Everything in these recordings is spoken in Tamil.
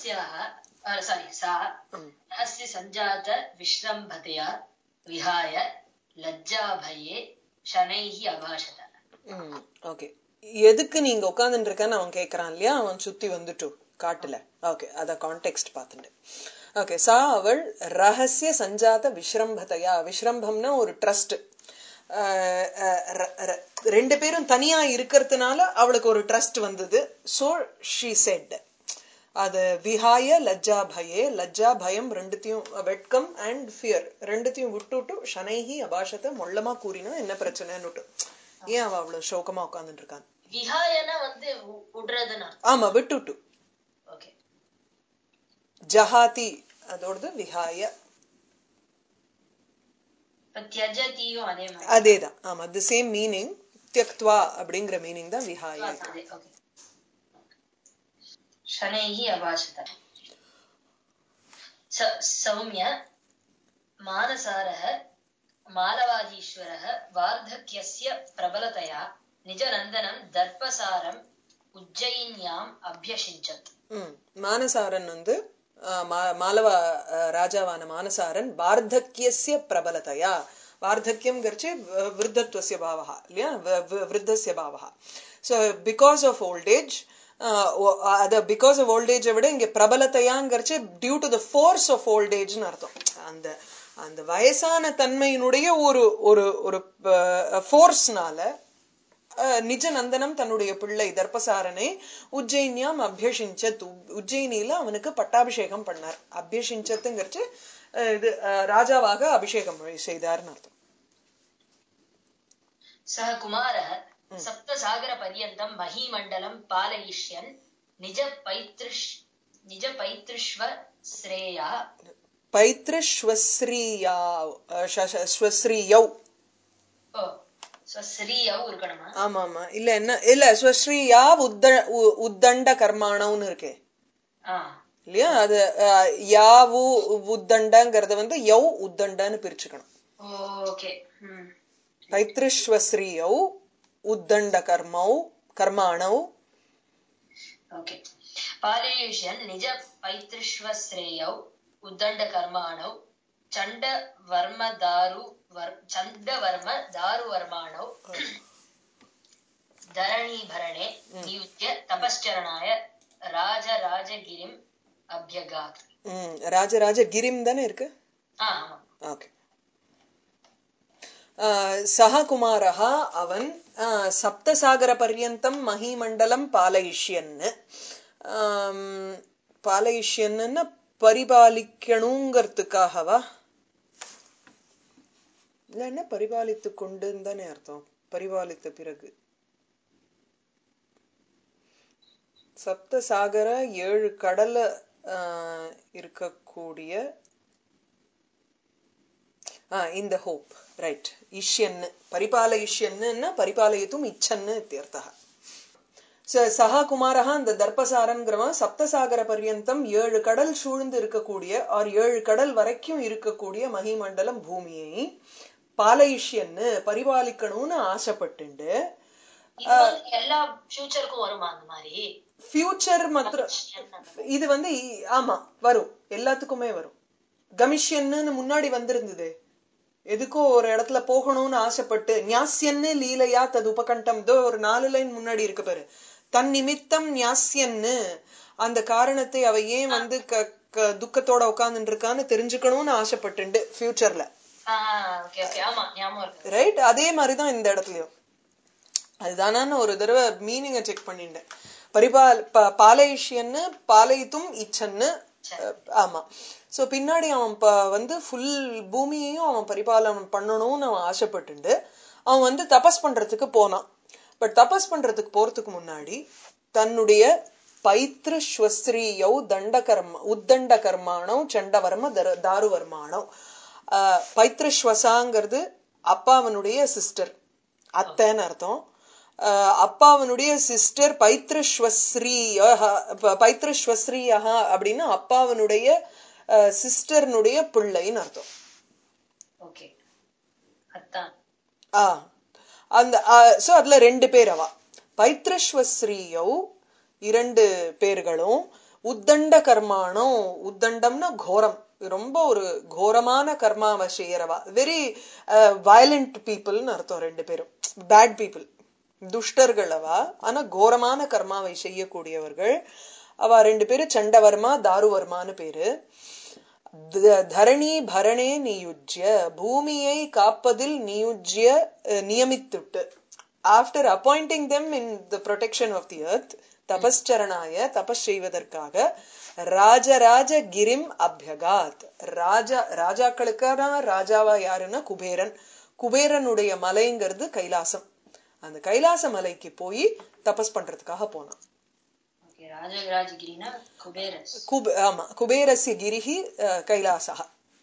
रहस्याः सारी सा रहस्य सञ्जात विश्रम्भतया विहाय लज्जाभये शनैः अभाषत ஓகே எதுக்கு நீங்க உட்கார்ந்துட்டு இருக்கன்னு அவன் கேக்குறான் இல்லையா அவன் சுத்தி வந்துட்டு காட்டுல ஓகே அத கான்டெக்ஸ்ட் பார்த்துட்டு ஓகே சா அவள் ரகசிய சஞ்சாத விஸ்ரம்பதையா விஸ்ரம்பம்னா ஒரு ட்ரஸ்ட் ரெண்டு பேரும் தனியா இருக்கிறதுனால அவளுக்கு ஒரு ட்ரஸ்ட் வந்தது சோ ஷீ செட் அது விஹாய லஜ்ஜா பயே லஜ்ஜா பயம் ரெண்டுத்தையும் வெட்கம் அண்ட் ஃபியர் ரெண்டுத்தையும் விட்டுட்டு ஷனைஹி அபாஷத்தை மொள்ளமா கூறினா என்ன பிரச்சனைன்னு ஏன் அவ அவ்வளவு சோகமா உட்கார்ந்துட்டு இருக்கான் விஹாயன வந்து வு- விடுறதுன்னு அர்த்தம் ஆமா விட்டுட்டு ஓகே ஜஹாதி அதோடது விஹாய இப்ப தியஜதியும் அதே மாதிரி அதேதான் ஆமா தி சேம் மீனிங் தியக்த்வா அப்படிங்கிற மீனிங் தான் விஹாய அதே ஓகே शनैः अभाषत स- सौम्य मानसारः मालवादीश्वरः वार्धक्यस्य प्रबलतया निजनन्दनं दर्पसारम् उज्जयिन्याम् अभ्यषिञ्चत् ம். மானசாரன் வந்து ஆஹ், மா- மாலவ ஆஹ், ராஜாவான மானசாரன் வார்த்தக்கியஸ்ய பிரபலதையா வார்த்தக்கியம் கரிச்சு விருத்தத்வசிய பாவகா இல்லையா வ- வ- விருத்தஸ்ய பாவகா ஸோ பிகாஸ் ஆஃப் ஓல்டேஜ் அத பிகாஸ் ஆஃப் ஓல்டேஜை விட இங்க பிரபலத்தையாங்கிறச்சு due to the force of ஓல்டேஜ்னு அர்த்தம் அந்த அந்த வயசான தன்மையினுடைய ஒரு ஒரு ஒரு ஃபோர்ஸ்னால அஹ், நிஜ நந்தனம் தன்னுடைய பிள்ளை தர்பசாரனை உஜ்ஜயினியாம் அபியஷிஞ்சத் உ- உஜ்ஜயினியில அவனுக்கு பட்டாபிஷேகம் பண்ணார் அபியஷிஞ்சத்துங்கிறச்சு அஹ், இது அஹ், ராஜாவாக அபிஷேகம் செய்தார்னு அர்த்தம் सः कुमारः सप्तसागरपर्यन्तं महीमण्डलं पालयिष्यन् निजपैतृष् निजपैतृष्व श्रेया பைத்ர ஸ்வஸ்ரீயா அஹ், ஷ- ஷ- ஸ்வஸ்ரீயௌ ஓ ஸ்வஸ்ரீயौ இருக்கணுமா ஆமா ஆமா இல்ல என்ன இல்ல ஸ்வஸ்ரீயா உத்த உ- உத்தண்ட கர்மாணம்னு இருக்கே ஆ இல்லையா அது அஹ், யாவு உத்தண்டங்கிறத வந்து யௌ உத்தண்டன்னு பிரிச்சுக்கணும் ஓகே ம் पैतृष्वश्रियौ उद्दण्डकर्मौ कर्माणौ ओके पालयुष्यन् निज पैतृष्वश्रेयौ उद्दण्डकर्माणौ चण्डवर्म दारु वर चण्डवर्म दारुवर्माणौ धरणीभरणे नियुज्य तपश्चरणाय राजराजगिरिम् अभ्यगात् ம், ராஜராஜ கிரிம் தானே இருக்கு ஆ ஆமா ஓகே சஹ குமாரः அவன் ஆஹ், சப்தசாகர பர்யந்தம் மகிமண்டலம் பாலயிஷ்யன்னு ஆம், பாலயிஷ்யன்னு பரிபாலிக்கணுங்கிறதுக்காகவா இல்லைன்னா பரிபாலித்து கொண்டுன்னு தானே அர்த்தம் பரிபாலித்த பிறகு சப்தசாகர ஏழு கடல்ல ஆஹ், இருக்கக்கூடிய இந்த ஹோப் ரைட் இஷ்யன்னு பரிபாலயிஷ்யன்னு பரிபாலயித்தும் இச்சன்னு இத்தியர்த்தः ச- சஹா குமாரஹா அந்த தர்பசாரன்கிறவன் சப்தசாகர பர்யந்தம் ஏழு கடல் சூழ்ந்து இருக்கக்கூடிய ஆர் ஏழு கடல் வரைக்கும் இருக்கக்கூடிய மகிமண்டலம் பூமியை பாலயிஷ்யன்னு பரிபாலிக்கணும்னு ஆசைப்பட்டுண்டு இது வந்து எல்லா ஃபியூச்சருக்கும் வருமா அந்த மாதிரி ஃபியூச்சர் மாத்திரம் இது வந்து இ- ஆமா வரும் எல்லாத்துக்குமே வரும் கமிஷன்னு முன்னாடி வந்திருந்தது எதுக்கோ ஒரு இடத்துல போகணும்னு ஆசைப்பட்டு ஞாசியன்னு லீலையா தது உபகண்டம் இதோ ஒரு நாலு லைன் முன்னாடி இருக்கு பாரு தன் நிமித்தம் ஞாசியன்னு அந்த காரணத்தை அவ ஏன் வந்து க- க- துக்கத்தோட உட்கார்ந்துட்டு இருக்கான்னு தெரிஞ்சுக்கணும்னு ஆசைப்பட்டுண்டு ஃபியூச்சர்ல ஓகே ஓகே ஆமா ஞாபகம் இருக்கு ரைட் அதே மாதிரிதான் இந்த இடத்துலயும் அதுதானான்னு ஒரு தடவை மீனிங்க செக் பண்ணிட்டேன் பரிபால் ப- பாலயிஷ்யன்னு பாலயித்தும் இச்சன்னு அஹ், ஆமா சோ பின்னாடி அவன் ப- வந்து ஃபுல் பூமியையும் அவன் பரிபாலனம் பண்ணணும்னு அவன் ஆசைப்பட்டுண்டு அவன் வந்து தபஸ் பண்றதுக்கு போனான் பட் தபஸ் பண்றதுக்கு போறதுக்கு முன்னாடி தன்னுடைய பைத்ரு ஸ்வஸ்ரீயௌ தண்ட கர்ம உத்தண்ட கர்மாணம் சண்டவர்ம தர- தாருவர்மாணம் ஆஹ், பைத்ருஸ்வசாங்கிறது அப்பாவனுடைய சிஸ்டர் அத்தைன்னு அர்த்தம் ஆஹ், அப்பாவனுடைய சிஸ்டர் பைத்ருஸ்வஸ்ரீய பைத்ருஸ்வஸ்ரீயா அப்படின்னு அப்பாவனுடைய சிஸ்டர்னுடைய பிள்ளைன்னு அர்த்தம் ஓகே அதான் ஆ அந்த சோ அதுல ரெண்டு பேர் அவ பைத்ரஸ்வஸ்ரீயௌ இரண்டு பேர்களும் உத்தண்ட கர்மானோ உத்தண்டம்னா கோரம் ரொம்ப ஒரு கோரமான கர்மாவை செய்யறவா வெரி வயலண்ட் பீப்புள்னு அர்த்தம் ரெண்டு பேரும் பேட் பீப்புள் துஷ்டர்களவா ஆனா கோரமான கர்மாவை செய்யக்கூடியவர்கள் அவ ரெண்டு பேரும் சண்டவர்மா தாருவர்மான்னு பேரு த- தரணி பரணே நியுஜ்ய பூமியை காப்பதில் நியுஜ்ய அஹ், நியமித்துட்டு after appointing them in the protection of the earth தபஸ்சரணாய தபஸ் செய்வதற்காக ராஜராஜ கிரிம் அபியகாத் ராஜா ராஜாக்களுக்கான ராஜாவா யாருன்னா குபேரன் குபேரனுடைய மலைங்கிறது கைலாசம் அந்த கைலாச மலைக்கு போய் தபஸ் பண்றதுக்காக போனான் ஓகே ராஜராஜகிரினா குபேரஸ் குப ஆமா குபேரஸ்ய கிரிஹி அஹ், கைலாசः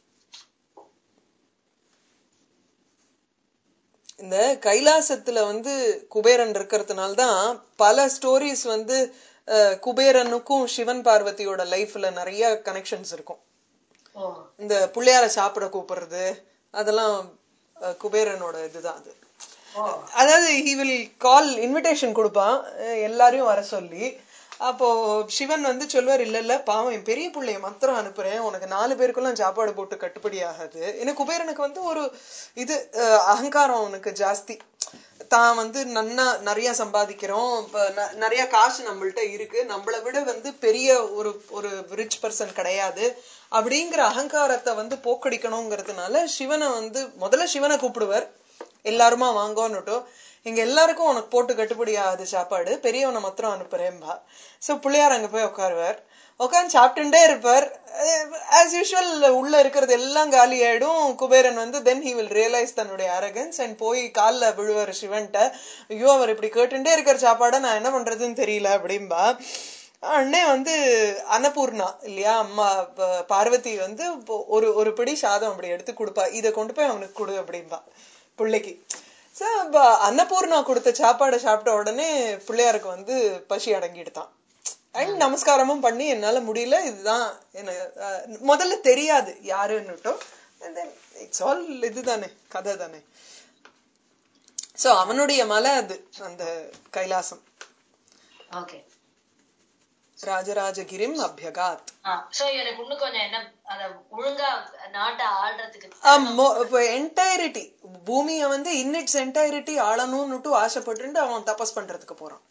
இந்த கைலாசத்துல வந்து குபேரன் இருக்கிறதுனால தான் பல ஸ்டோரிஸ் வந்து அஹ், குபேரனுக்கும் சிவன் பார்வதியோட லைஃப்ல நிறைய கனெக்ஷன்ஸ் இருக்கும் ஓ இந்த பிள்ளையார சாப்பிட கூப்பிடுறது அதெல்லாம் அஹ், குபேரனோட இதுதான் அது ஓ அதாவது ஹி வில் கால் இன்விடேஷன் கொடுப்பான் அஹ் எல்லாரையும் வர சொல்லி அப்போ சிவன் வந்து சொல்வார் இல்ல இல்ல பாவம் என் பெரிய பிள்ளைய மாத்திரம் அனுப்புறேன் உனக்கு நாலு பேருக்கெல்லாம் சாப்பாடு போட்டு கட்டுப்படி ஆகாது ஏன்னா குபேரனுக்கு வந்து ஒரு இது அஹ், அகங்காரம் அவனுக்கு ஜாஸ்தி தான் வந்து நன்னா நிறைய சம்பாதிக்கிறோம் இப்ப ந- நிறைய காசு நம்மள்ட்ட இருக்கு நம்மளை விட வந்து பெரிய ஒரு ஒரு ரிச் பர்சன் கிடையாது அப்படிங்கிற அகங்காரத்தை வந்து போக்கடிக்கணுங்கிறதுனால சிவனை வந்து முதல்ல சிவனை கூப்பிடுவார் எல்லாருமா வாங்கோன்னுட்டும் இங்க எல்லாருக்கும் உனக்கு போட்டு கட்டுப்படி ஆகுது சாப்பாடு பெரியவனை மாத்திரம் அனுப்புறேன்பா சோ பிள்ளையார் அங்க போய் உட்காருவார் உட்காந்து சாப்பிட்டுட்டே இருப்பார் ஆஸ் யூஷுவல் உள்ள இருக்கிறது எல்லாம் காலி ஆயிடும் குபேரன் வந்து தென் ஹி வில் ரியலைஸ் தன்னுடைய அரகன்ஸ் அண்ட் போய் கால்ல விழுவார் சிவன்ட்ட ஐயோ அவர் இப்படி கேட்டுட்டே இருக்கிற சாப்பாடை நான் என்ன பண்றதுன்னு தெரியல அப்படின்பா அண்ணே வந்து அன்னபூர்ணா இல்லையா அம்மா ப- பார்வதி வந்து இப்போ ஒரு ஒரு பிடி சாதம் அப்படி எடுத்து கொடுப்பா இதை கொண்டு போய் அவனுக்கு கொடு அப்படின்பா பிள்ளைக்கு சோ அன்னபூர்ணா கொடுத்த சாப்பாடை சாப்பிட்ட உடனே பிள்ளையாருக்கு வந்து பசி அடங்கிடுதான் அண்ட் நமஸ்காரமும் பண்ணி என்னால முடியல இதுதான் என்ன அஹ், முதல்ல தெரியாது யாருன்னுட்டும் இட்ஸ் ஆல் இதுதானே கதை தானே சோ அவனுடைய மலை அது அந்த கைலாசம் ஓகே ராஜராஜகிரிம் அபியகாத் சோ எனக்கு இன்னும் கொஞ்சம் என்ன அத ஒழுங்கா நாட்டை ஆள்றதுக்கு இப்போ என்டையரிட்டி பூமிய வந்து இன் இட்ஸ் என்டையரிட்டி ஆளணும்னுட்டு ஆசைப்பட்டு அவன் தபஸ் பண்றதுக்கு போறான்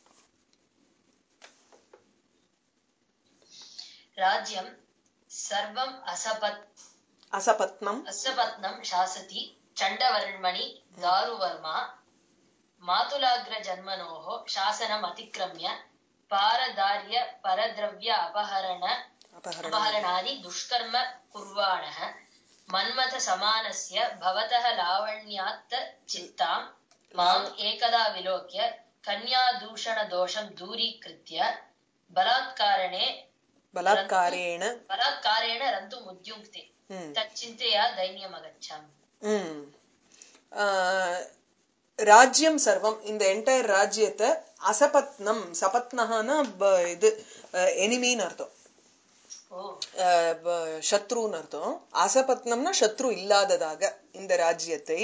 ராஜ்யம் சர்வம் அசபத் அசபத்னம் அசபத்னம் சாசதி சண்டவர்மணி தாருவர்மா மாதுலாகிர ஜன்மனோः शासनम् अतिक्रम्य पारदार्य परद्रव्य अपहरण அபகரணம் अपहरणादि दुष्कर्म कुर्वाणः मन्मथ समानस्य भवतः लावण्यात्त चित्ताम् माम् एकदा विलोक्य कन्यादूषणदोषं दूरीकृत्य बलात्कारणे பலாத்காரேன बलात्कारेण रन्तुम् उद्युङ्क्ते ம் तच्चिन्तया दैन्यमगच्छामि ம் ஆஹ், ராஜ்யம் சர்வம் இந்த என்டையர் ராஜ்யத்தை அசபத்னம் சபத்னஹானா ப- இது எனிமின்னு அர்த்தம் ஓ அஹ், ப- சத்ருன்னு அர்த்தம் அசபத்னம்னா சத்ரு இல்லாததாக இந்த ராஜ்யத்தை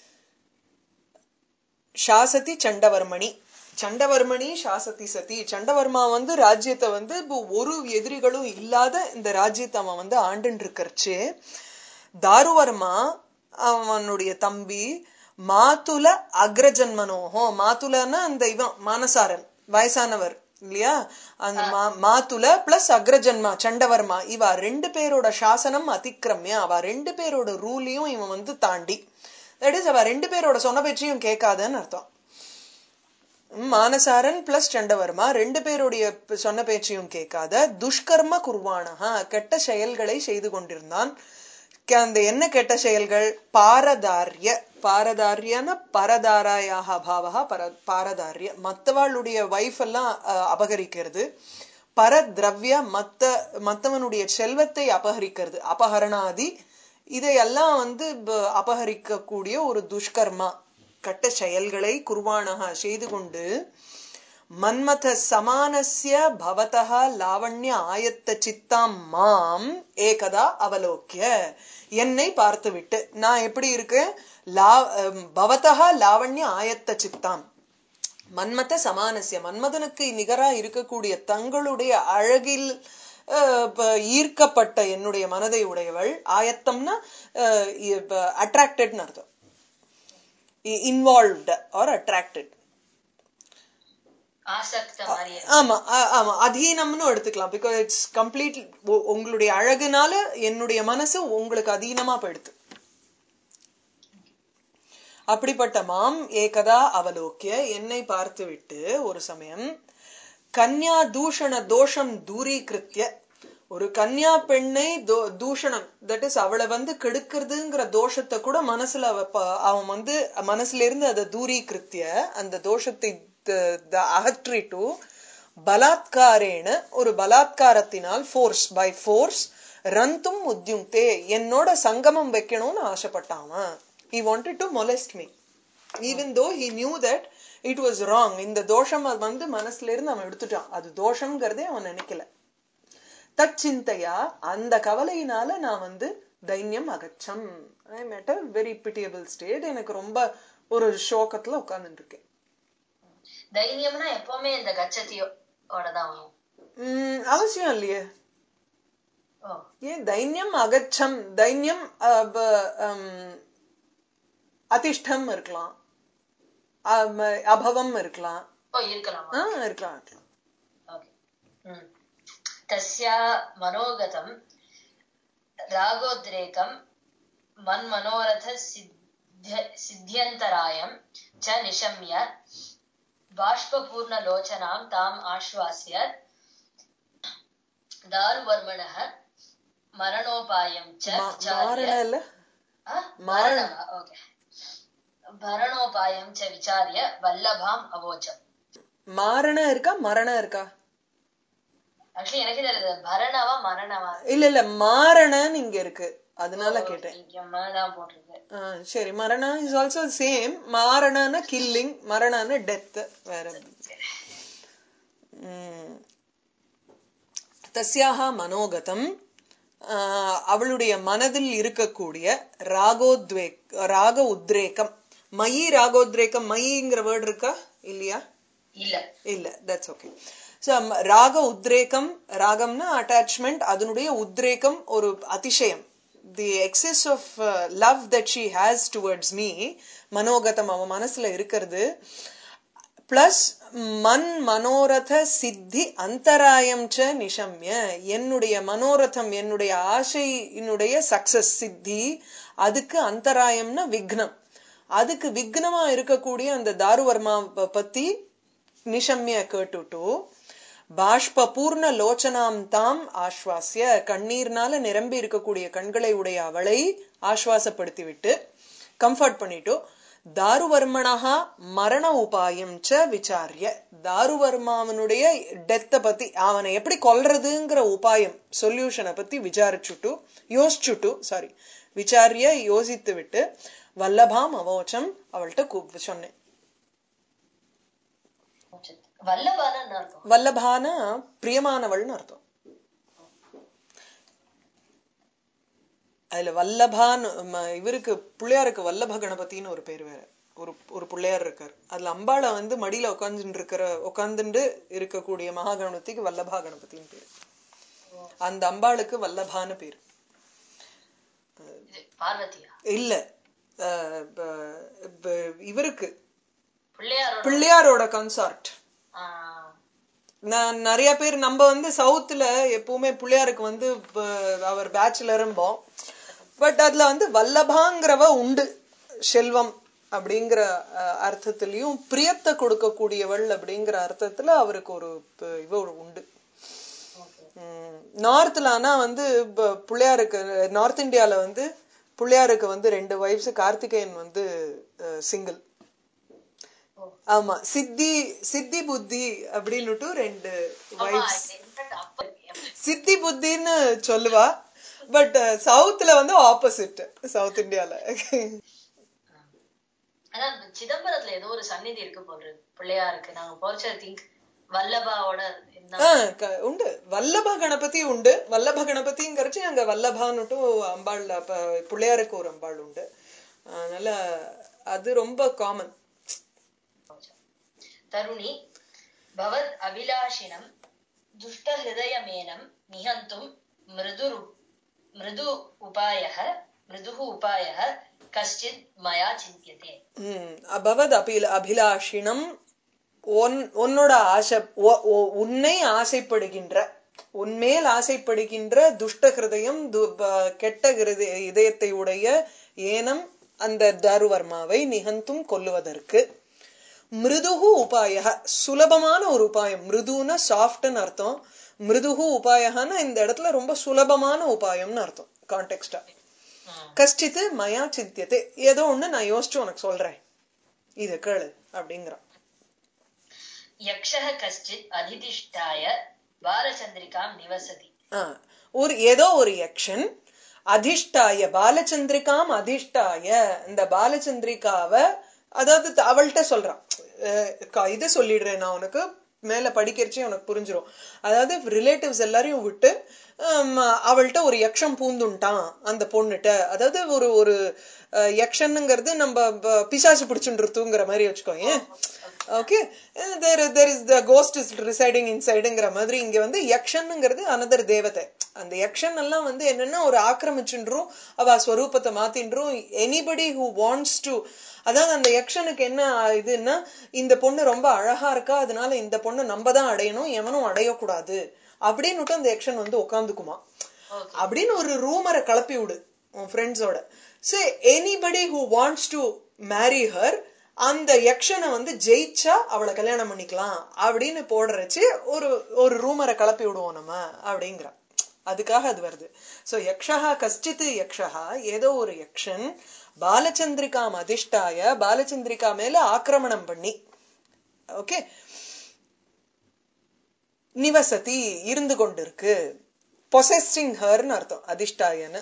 சாசதி சண்டவர்மணி சண்டவர்மணி சாசதி சதி சண்டவர்மா வந்து ராஜ்யத்தை வந்து இப்போ ஒரு எதிரிகளும் இல்லாத இந்த ராஜ்யத்தை அவன் வந்து ஆண்டுன்னு இருக்கறச்சு தாருவர்மா அவனுடைய தம்பி மாதுல அக்ரஜன்மனோஹோ மாதுலன்னா அந்த இவன் மானசாரன் வயசானவர் இல்லையா அந்த மா- மாதுல பிளஸ் அக்ரஜன்மா சண்டவர்மா இவ ரெண்டு பேரோட சாசனம் அதிக்கிரமிய அவ ரெண்டு பேரோட ரூலையும் இவன் வந்து தாண்டி தட் இஸ் அவ ரெண்டு பேரோட சொன்ன பேச்சையும் கேட்காதன்னு அர்த்தம் மானசாரன் பிளஸ் சண்டவர்மா ரெண்டு பேருடைய ப- சொன்ன பேச்சையும் கேட்காத துஷ்கர்ம குர்வானஹா கெட்ட செயல்களை செய்து கொண்டிருந்தான் க- அந்த என்ன கெட்ட செயல்கள் பாரதாரிய பாரதாரியன பரதாராயாக பாவகா பர பாரதாரிய மத்தவாளுடைய வைஃப் எல்லாம் அஹ், அபகரிக்கிறது பரத்ரவ்ய மத்த மத்தவனுடைய செல்வத்தை அபகரிக்கிறது அபகரணாதி இதையெல்லாம் வந்து ப- அபகரிக்கக்கூடிய ஒரு துஷ்கர்மா கட்ட செயல்களை குர்வானகா செய்து கொண்டு மன்மத சமானஸ்ய பவதः லாவண்ய ஆயத்த சித்தாம் மாம் ஏகதா அவலோக்கிய என்னை பார்த்துவிட்டு நான் எப்படி இருக்கேன் லா அம், பவதः லாவண்ய ஆயத்த சித்தாம் மன்மத சமானஸ்ய மன்மதனுக்கு நிகரா இருக்கக்கூடிய தங்களுடைய அழகில் அஹ், ப- ஈர்க்கப்பட்ட என்னுடைய மனதை உடையவள் ஆயத்தம்னா அட்ராக்டட்னு அர்த்தம் இன்வால்வ்ட் ஆர் அட்ராக்டட் ஆசக்த மாதிரி ஆமா ஆ- ஆமா அதீனம்னு எடுத்துக்கலாம் பிகாஸ் இட்ஸ் கம்ப்ளீட் உங்களுடைய அழகுனால என்னுடைய மனசு உங்களுக்கு அதீனமா போயிடுது அப்படிப்பட்ட மாம் ஏகதா அவலோக்கிய என்னை பார்த்துவிட்டு ஒரு சமயம் கன்யா தூஷண தோஷம் தூரீகிருத்திய ஒரு கன்யா பெண்ணை தோ- தூஷணம் தட் இஸ் அவளை வந்து கெடுக்கிறதுங்கிற தோஷத்தை கூட மனசுல அவ ப- அவன் வந்து மனசுல இருந்து அதை தூரீகிருத்திய அந்த தோஷத்தை த- த- அகற்றிட்டு பலாத்காரேன ஒரு பலாத்காரத்தினால் ஃபோர்ஸ் பை ஃபோர்ஸ் ரந்தும் உத்யுங்தே என்னோட சங்கமம் வைக்கணும்னு ஆசைப்பட்டான் he wanted to molest me even though he knew that it was wrong இந்த தோஷம் அது வந்து மனசுல இருந்து அவன் எடுத்துட்டான் அது தோஷம்ங்கிறதே அவன் நினைக்கல தச்சிந்தையா அந்த கவலையினால நான் வந்து தைன்யம் அகச்சம் I met a very pitiable state எனக்கு ரொம்ப ஒரு சோகத்துல உட்கார்ந்துட்டு இருக்கேன் தைரியம்னா எப்பவுமே இந்த கச்சத்தியோட தான் வரும் உம் அவசியம் இல்லையே ஓ ஏன் தைன்யம் அகச்சம் தைன்யம் அஹ், ப- ஹம், அதிஷ்டம் இருக்கலாம் அம், அபவம் இருக்கலாம் ஓ இருக்கலாமா ஆ, இருக்கலாம் இருக்கலாம் ஓகே ம் தஸ்யா மனோகதம் ராகோத்ரேகம் மன்மனோரத சித்திய சித்தியந்தராயம் ச நிஷம்ய बाष्पपूर्णलोचनां ताम् आश्वास्य दारुवर्मणः मरणोपायं च மா- विचार्य மாரண இல்ல आ? मरणः ओके मरणोपायं च विचार्य वल्लभाम् अवोचम् மாரண இருக்கா மரணம் இருக்கா ஆக்சுவலி எனக்கு தெரியல பரணவா மரணவா இல்ல இல்ல மாரணன்னு இங்க இருக்கு அதனால கேட்டேன் இங்க மதான் போட்டிருக்கு ஆ, சரி மரணம் இஸ் ஆல்சோ சேம் மாரணன கில்லிங் மரணன டெத் வேற ம். தஸ்யாக மனோகதம் ஆ, அவளுடைய மனதில் இருக்கக்கூடிய ராகோத்வே ராக உத்ரேகம் மயி ராகோத்ரேகம் மயிங்கிற வேர்டு இருக்கா இல்லையா இல்ல இல்ல தட்ஸ் ஓகே ஸோ ராக உத்ரேகம் ராகம்னா அட்டாச்மெண்ட் அதனுடைய உத்ரேகம் ஒரு அதிசயம் the excess of love that she has towards me மனோகதம் அவன் மனசுல இருக்கிறது பிளஸ் மன் மனோரத சித்தி அந்தராயம் ச நிஷம்ய என்னுடைய மனோரதம் என்னுடைய ஆசையினுடைய சக்சஸ் சித்தி அதுக்கு அந்தராயம்னா விக்னம் அதுக்கு விக்னமா இருக்கக்கூடிய அந்த தாருவர்மா ப- பத்தி நிஷம்ய கேட்டுட்டு பாஷ்ப பூர்ண லோச்சனாம் தாம் ஆஸ்வாசிய கண்ணீர்னால நிரம்பி இருக்கக்கூடிய கண்களை உடைய அவளை ஆஸ்வாசப்படுத்தி விட்டு கம்ஃபர்ட் பண்ணிட்டு தாருவர்மணா மரண உபாயம் ச விசாரிய தாருவர்மாவனுடைய டெத்தை பத்தி அவனை எப்படி கொல்றதுங்கிற உபாயம் சொல்யூஷனை பத்தி விசாரிச்சுட்டு யோசிச்சுட்டு சாரி விசாரிய யோசித்து விட்டு வல்லபாம் அவோச்சம் அவள்கிட்ட கூப் சொன்னேன் வல்லபான அர்த்தம் வல்லபான பிரியமானவள்னு அர்த்தம் அதுல வல்லபான் ம- இவருக்கு பிள்ளையாருக்கு வல்லப கணபதினு ஒரு பேர் வேற ஒரு ஒரு பிள்ளையார் இருக்கார் அதுல அம்பாளை வந்து மடியில உட்காந்துட்டு இருக்கிற உட்காந்துட்டு இருக்கக்கூடிய மகா கணபதிக்கு வல்லபா கணபதினு பேர் அந்த அம்பாளுக்கு வல்லபான்னு பேர் இது பார்வதியா இல்ல அஹ், ப- ப- இவருக்கு பிள்ளையாரோட பிள்ளையாரோட கன்சார்ட் ஆ, நான் நிறைய பேர் நம்ம வந்து சவுத்துல எப்பவுமே பிள்ளையாருக்கு வந்து ப- அவர் பேச்சுலரும்போம் பட் அதுல வந்து வல்லபாங்கிறவ உண்டு செல்வம் அப்படிங்கிற அஹ், அர்த்தத்திலையும் பிரியத்தை கொடுக்கக்கூடியவள் அப்படிங்கிற அர்த்தத்துல அவருக்கு ஒரு ப- இவ ஒரு உண்டு okay. நார்த்ல ஆனா வந்து ப- பிள்ளையாருக்கு நார்த் இந்தியால வந்து பிள்ளையாருக்கு வந்து ரெண்டு வைஃப்ஸ் கார்த்திகேயன் வந்து சிங்கிள் ஓ. ஆமா சித்தி சித்தி புத்தி அப்படின்னுட்டு ரெண்டு ஆமா, வைஃப்ஸ் in fact, அப்ப சித்தி புத்தின்னு சொல்லுவா பட் சவுத்ல வந்து ஆப்போசிட் சவுத் இந்தியால அதான் இந்த சிதம்பரத்துல ஏதோ ஒரு சந்நிதி இருக்கு போல பிள்ளையாருக்கு நாங்க போறச்ச திங்க் வல்லபாவோட இருந்தா ஆ, க- உண்டு வல்லப கணபதி உண்டு வல்லப கணபதிங்கிறச்சு அங்க வல்லபான்னுட்டும் அம்பாள் அப்ப பிள்ளையாருக்கு ஒரு அம்பாள் உண்டு அதனால அது ரொம்ப காமன் தருணி பவத் அபிலாஷினம் துஷ்டஹிருதயமேனம் நிஹந்தும் மிருதுரு மிருது உபாயः மிருதுः உபாயः கஷ்டித் மயா சிந்தியதே ம், அபவத் அபில அபிலாஷினம் உன் உன்னோட ஆசை ஒ- ஒ- உன்னை ஆசைப்படுகின்ற உன்மேல் ஆசைப்படுகின்ற துஷ்ட ஹிருதயம் து- ப- கெட்ட ஹிருதய இதயத்தை உடைய ஏனம் அந்த தாருவர்மாவை நிகந்தும் கொல்லுவதற்கு மிருதுகு உபாய சுலபமான ஒரு உபாயம் மிருதுன்னா சாஃப்ட்னு அர்த்தம் மிருதுகு உபாயன்னா இந்த இடத்துல ரொம்ப சுலபமான உபாயம்னு அர்த்தம் கான்டெக்ஸ்டா ம். கஷ்டித்து மயா சிந்தியத்தை ஏதோ ஒண்ணு நான் யோசிச்சு உனக்கு சொல்றேன் இது கேளு அப்படிங்கிறான் யக்ஷः கஷ்டித் அதிதிஷ்டாய பாலச்சந்திரிகாம் நிவசதி ஆ, ஒரு ஏதோ ஒரு யக்ஷன் அதிஷ்டாய பாலச்சந்திரிகாம் அதிஷ்டாய இந்த பாலச்சந்திரிகாவ அதாவது த- அவள்கிட்ட சொல்றான் அஹ் க- இது சொல்லிடுறேன் நான் உனக்கு மேல படிக்கிறச்சே உனக்கு புரிஞ்சிரும் அதாவது ரிலேட்டிவ்ஸ் எல்லாரையும் விட்டு ஹம், அவள்கிட்ட ஒரு யக்ஷம் பூந்துண்டான் அந்த பொண்ணுட்ட அதாவது ஒரு ஒரு அஹ், யக்ஷனுங்கிறது நம்ம ப- பிசாசு பிடிச்சுருத்துங்கிற மாதிரி வச்சுக்கோங்க okay there there is the ghost is residing இன்சைடுங்கிற மாதிரி இங்க வந்து யக்ஷனுங்கிறது அனதர் தேவதை அந்த யக்ஷன் எல்லாம் வந்து என்னன்னா ஒரு ஆக்கிரமிச்சுன்றும் அவ ஸ்வரூபத்தை மாத்தின்றும் எனிபடி ஹூ வாண்ட்ஸ் டு அதாவது அந்த யக்ஷனுக்கு என்ன இதுன்னா இந்த பொண்ணு ரொம்ப அழகா இருக்கா அதனால இந்த பொண்ணை நம்ம தான் அடையணும் எவனும் அடையக்கூடாது அப்படின்னுட்டு அந்த யக்ஷன் வந்து உட்காந்துக்குமா ஓகே அப்படின்னு ஒரு ரூமரை கிளப்பி விடு உன் ஃப்ரெண்ட்ஸோட say anybody who wants to marry her அந்த யக்ஷனை வந்து ஜெயிச்சா அவளை கல்யாணம் பண்ணிக்கலாம் அப்படின்னு போடுறச்சு ஒரு ஒரு ரூமரை கிளப்பி விடுவோம் நம்ம அப்படிங்கிற அதுக்காக அது வருது சோ யக்ஷா கஷ்டித்து யக்ஷா ஏதோ ஒரு யக்ஷன் பாலச்சந்திரிகாம் அதிஷ்டாய பாலச்சந்திரிகா மேல ஆக்கிரமணம் பண்ணி ஓகே நிவசதி இருந்து கொண்டிருக்கு பொசஸிங் ஹர்னு அர்த்தம் அதிஷ்டாயன்னு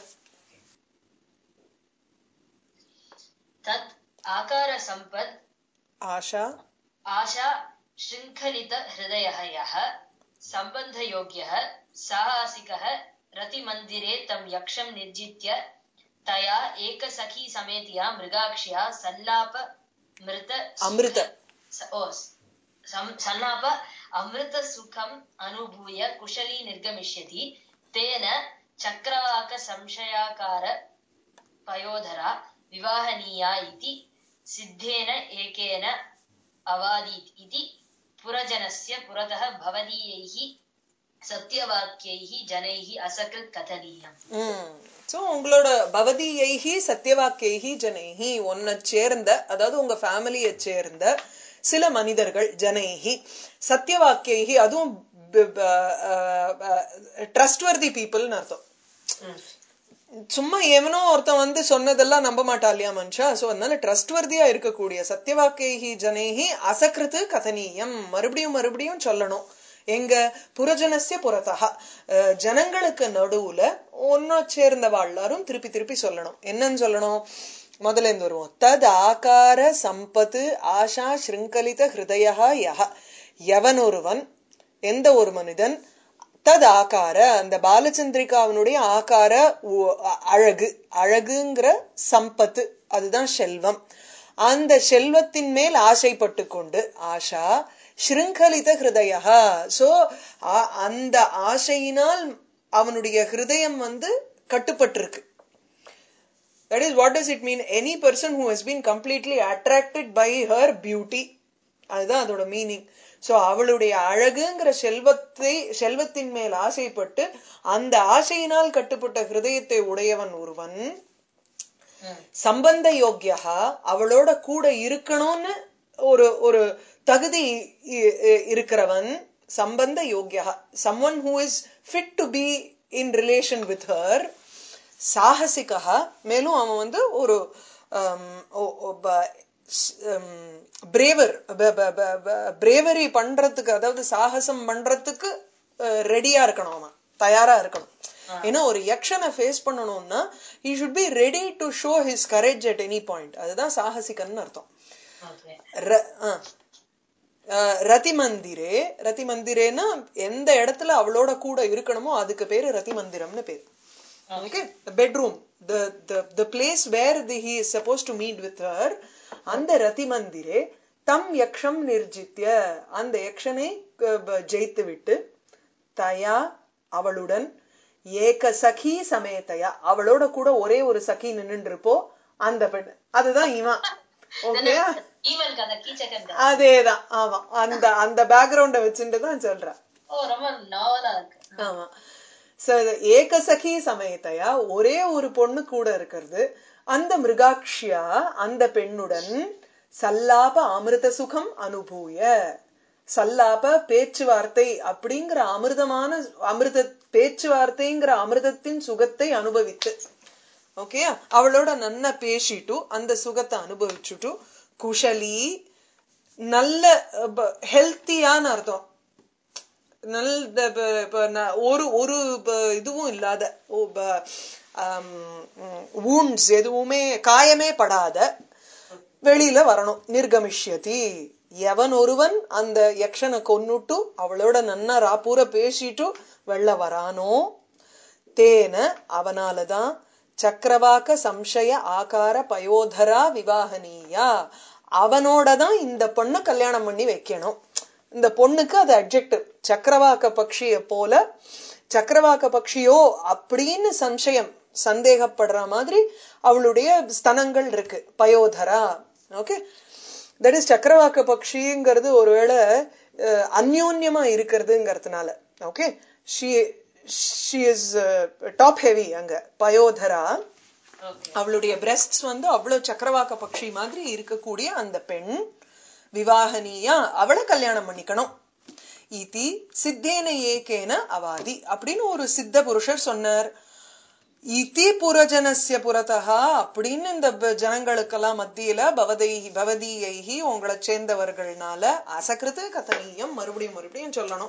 தத் ஆகார சம்பத் ஆஷா आशा शृङ्खलितहृदयः यः सम्बन्धयोग्यः साहसिकः रतिमन्दिरे तं यक्षं निर्जित्य तया एकसखी समेतिया मृगाक्ष्या सल्लाप मृत अमृत स- ओ, स- सं- सल्लाप अमृतसुखम् अनुभूय कुशली निर्गमिष्यति तेन चक्रवाकसंशयाकार पयोधरा विवाहनीया इति सिद्धेन एकेन अवादीत् इति पुरजनस्य पुरतः भवदीयैः सत्यवाक्यैः जनैः असकृत् कथनीयम् சோ உங்களோட பவதியைஹி சத்தியவாக்கியைஹி ஜனைஹி உன்னை சேர்ந்த அதாவது உங்க ஃபேமிலியை சேர்ந்த சில மனிதர்கள் ஜனைஹி சத்தியவாக்கியைஹி அதுவும் ட்ரஸ்ட்வர்தி பீப்புள்னு அர்த்தம் சும்மா எவனோ ஒருத்தன் வந்து சொன்னதெல்லாம் நம்ப மாட்டா இல்லையா மனுஷா சோ அதனால ட்ரஸ்ட்வர்தியா இருக்கக்கூடிய சத்தியவாக்கேஹி ஜனேஹி அசகிருத்து கதனீயம் மறுபடியும் மறுபடியும் சொல்லணும் எங்க புரஜனசிய புறத்தகா அஹ், ஜனங்களுக்கு நடுவுல ஒன்ன சேர்ந்தவா எல்லாரும் திருப்பி திருப்பி சொல்லணும் என்னன்னு சொல்லணும் முதல்ல இருந்து வருவோம் தத் ஆகார சம்பத்து ஆஷா ஸ்ருங்கலித ஹிருதயா யஹ எவன் ஒருவன் எந்த ஒரு மனிதன் தத் ஆகார அந்த பாலச்சந்திரிகாவினுடைய ஆகார உ- அ- அழகு அழகுங்கிற சம்பத்து அதுதான் செல்வம் அந்த செல்வத்தின் மேல் ஆசைப்பட்டு கொண்டு ஆஷா ஸ்ருங்கலித ஹிருதயா சோ அ- அந்த ஆசையினால் அவனுடைய ஹிருதயம் வந்து கட்டுப்பட்டிருக்கு That is, what does it mean? Any person who has been completely attracted by her beauty. அதுதான் அதோட மீனிங் சோ அவளுடைய அழகுங்கிற செல்வத்தை செல்வத்தின் மேல் ஆசைப்பட்டு அந்த ஆசையினால் கட்டுப்பட்ட ஹிருதயத்தை உடையவன் ஒருவன் சம்பந்த யோக்கியா அவளோட கூட இருக்கணும்னு ஒரு ஒரு தகுதி இ- இ- இருக்கிறவன் சம்பந்த யோக்கியா someone who is fit to be in relation with her சாகசிகா மேலும் அவன் வந்து ஒரு பிரேவர் பிரேவரி பண்றதுக்கு அதாவது சாகசம் பண்றதுக்கு ரெடியா இருக்கணும் அவன் தயாரா இருக்கணும் ஏன்னா ஒரு யக்ஷனை ஃபேஸ் பண்ணணும்னா he should be ready to show his courage at any point அதுதான் சாகசிகன்னு அர்த்தம் Okay. ர- ஆ. அஹ், ரதி மந்திரே ரதி மந்திரேனா எந்த இடத்துல அவளோட கூட இருக்கணுமோ அதுக்கு பேரு ரதி மந்திரம்னு பேரு okay bedroom the the the place where the, he is supposed to meet with her அந்த ரதி மந்திரே தம் யக்ஷம் நிர்ஜித்ய அந்த யக்ஷனை அஹ், ப- ஜெயித்து விட்டு தயா அவளுடன் ஏக சகி சமேதையா அவளோட கூட ஒரே ஒரு சகி நின்னுட்டு இருப்போ அந்த பெண் அதுதான் இவன் ஓகேயா ஈவன் கதை கீச்சக்கன் கதை அதேதான் ஆமா அந்த அந்த பேக்ரவுண்ட வச்சுட்டு தான் சொல்றேன் ஓ ரொம்ப நாவலா இருக்கு ஆமா சோ இது ஏகசகி சமேதையா ஒரே ஒரு பொண்ணு கூட இருக்கிறது அந்த மிருகாக்ஷியா அந்த பெண்ணுடன் சல்லாப அமிர்த சுகம் அனுபூய சல்லாப பேச்சுவார்த்தை அப்படிங்கிற அமிர்தமான அமிர்த பேச்சுவார்த்தைங்கிற அமிர்தத்தின் சுகத்தை அனுபவித்து ஓகே அவளோட நன்னா பேசிட்டு அந்த சுகத்தை அனுபவிச்சுட்டு குஷலி நல்ல ஹெல்த்தியான அர்த்தம் நல் த- ப- ப- ந- ஒரு ஒரு ப- இதுவும் இல்லாத வூண்ட்ஸ் எதுவுமே காயமே படாத வெளியில வரணும் நிர்கமிஷ்யதி எவன் ஒருவன் அந்த யக்ஷனை கொன்னுட்டு அவளோட நன்னா ராப்பூர பேசிட்டு வெளில வரானோ தேன அவனாலதான் சக்கரவாக்க சம்சய ஆகார பயோதரா விவாகனீயா அவனோட தான் இந்த பொண்ணை கல்யாணம் பண்ணி வைக்கணும் இந்த பொண்ணுக்கு அது அட்ஜெக்டிவ் சக்கரவாக்க பக்ஷிய போல சக்கரவாக்க பக்ஷியோ அப்படின்னு சம்சயம் சந்தேகப்படுற மாதிரி அவளுடைய ஸ்தனங்கள் இருக்கு பயோதரா ஓகே தட் இஸ் சக்கரவாக்க பக்ஷிங்கிறது ஒருவேளை அஹ், அந்யோன்யமா இருக்கிறதுங்கிறதுனால okay she she is top heavy அங்க பயோதரா ஓகே அவளுடைய பிரெஸ்ட்ஸ் வந்து அவ்வளவு சக்கரவாக்க பக்ஷி மாதிரி இருக்கக்கூடிய அந்த பெண் விவாகனியா அவளை கல்யாணம் பண்ணிக்கணும் இதி சித்தேன ஏகேன அவாதி அப்படின்னு ஒரு சித்த புருஷர் சொன்னார் இதி புரஜனஸ்ய புறத்தகா அப்படின்னு இந்த ப- ஜனங்களுக்கெல்லாம் மத்தியில பவதை பவதியைகி உங்களை சேர்ந்தவர்கள்னால அசகிருத்து கதனீயம் மறுபடியும் மறுபடியும் சொல்லணும்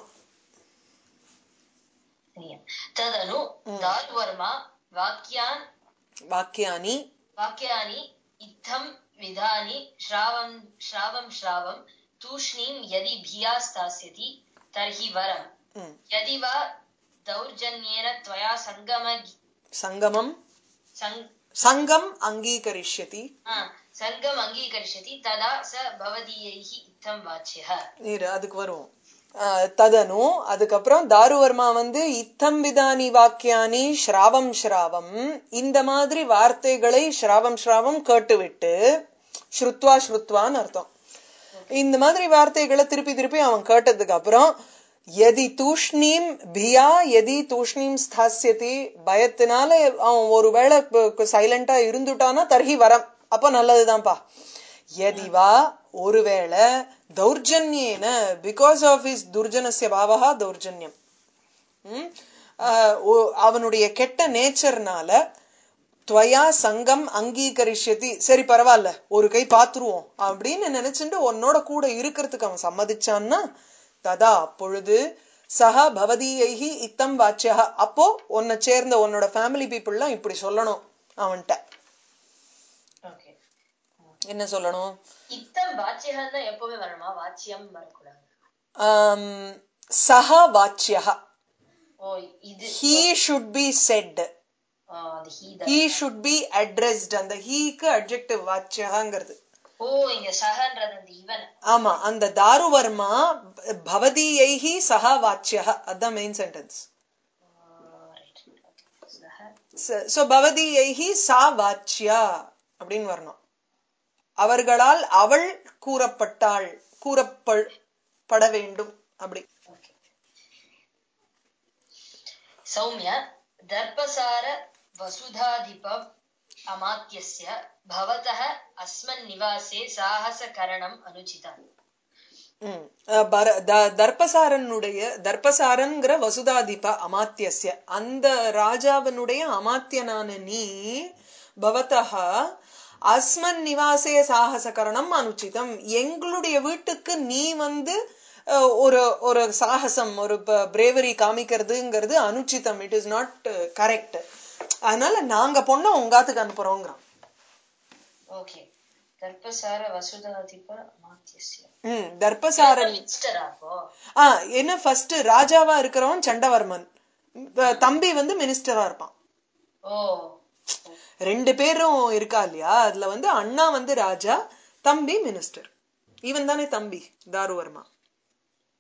तदनु दारुवर्मा वाक्यान् வாக்கியானி वाक्यानि इत्थं विधानि श्रावं श्रावं श्रावं तूष्णीं यदि भिया स्थास्यति तर्हि वरम् ம், यदि वा दौर्जन्येन त्वया सङ्गम சங்கமம் सङ् சங்கம் அங்கீகரிஷ்யதி हा, सङ्गम् अङ्गीकरिष्यति तदा स भवदीयैः इत्थं वाच्यः இரு அதுக்கு வருவோம் ஆஹ் ததனு அதுக்கப்புறம் தாருவர்மா வந்து இத்தம் விதானி வாக்கியானி ஸ்ராவம் ஸ்ராவம் இந்த மாதிரி வார்த்தைகளை ஸ்ராவம் ஸ்ராவம் கேட்டுவிட்டு ஸ்ருத்வா ஸ்ருத்வான்னு அர்த்தம் இந்த மாதிரி வார்த்தைகளை திருப்பி திருப்பி அவன் கேட்டதுக்கு அப்புறம் எதி தூஷ்ணீம் பியா எதி தூஷ்ணீம் ஸ்தாஸ்யதி பயத்தினால அவன் ஒருவேளை சைலண்டா இருந்துட்டானா தர்ஹி வரம் அப்ப நல்லதுதான்ப்பா எதிவா ஒருவேளை தௌர்ஜன்யேன பிகாஸ் ஆஃப் இஸ் துர்ஜனசிய பாவகா தௌர்ஜன்யம் ம்? ஆஹ் ஓ- அவனுடைய கெட்ட நேச்சர்னால துவயா சங்கம் அங்கீகரிஷ்யதி சரி பரவாயில்ல ஒரு கை பாத்துருவோம் அப்படின்னு நினைச்சுட்டு உன்னோட கூட இருக்கிறதுக்கு அவன் சம்மதிச்சான்னா ததா அப்பொழுது சஹா பவதீயைஹி இத்தம் வாச்சியா அப்போ உன்னை சேர்ந்த உன்னோட ஃபேமிலி பீப்புள்லாம் இப்படி சொல்லணும் அவன்கிட்ட ஓகே என்ன சொல்லணும் இத்தம் வாச்சியம் தான் எப்பவுமே வரணுமா வாச்சியம் வரக்கூடாது ஆம், சஹ வாச்சியா ஓ இது ஹீ ஷுட் பி செட் ஆ, அது he he should be addressed அந்த ஹீக்கு அட்ஜெக்டிவ் வாச்சியகாங்கிறது ஓ இங்க சஹன்றது அந்த இவன் ஆமா அந்த தாருவர்மா பவதீயைஹி சஹா வாச்சியா அதான் மெயின் சென்டென்ஸ் சஹ சோ பவதீயைஹி சா வாச்சியா அப்படின்னு வரணும் அவர்களால் அவள் கூறப்பட்டாள் கூறப்பட வேண்டும் அப்படி ஓகே सौम्य दर्पसार वसुधाधिप अमात्यस्य भवतः अस्मन्निवासे साहसकरणम् अनुचितम् ம். அஹ் பர- த- தர்பசாரனுடைய தர்பசாரன்கிற வசுதாதிப அமாத்தியஸ்ய அந்த ராஜாவினுடைய அமாத்தியனான நீ பவதா அஸ்மன் நிவாசே சாகசகரணம் அனுச்சிதம் எங்களுடைய வீட்டுக்கு நீ வந்து அஹ், ஒரு ஒரு சாகசம் ஒரு பிரேவரி காமிக்கிறதுங்கிறது அனுச்சிதம் இட் இஸ் நாட் கரெக்ட் அதனால நாங்க பொண்ணை உங்காத்துக்கு அனுப்புறோங்கிறான் ओके दर्पसार वसुधाधिप अमात्यस्य ம் தர்பசாரன் மினிஸ்டரா அப்போ ஆ என்ன ஃபர்ஸ்ட் ராஜாவா இருக்கிறவன் சண்டவர்மன் இப்ப தம்பி வந்து மினிஸ்டரா இருப்பான் ஓ ரெண்டு பேரும் இருக்கா இல்லையா அதுல வந்து அண்ணா வந்து ராஜா தம்பி மினிஸ்டர் இவன் தானே தம்பி தாருவர்மா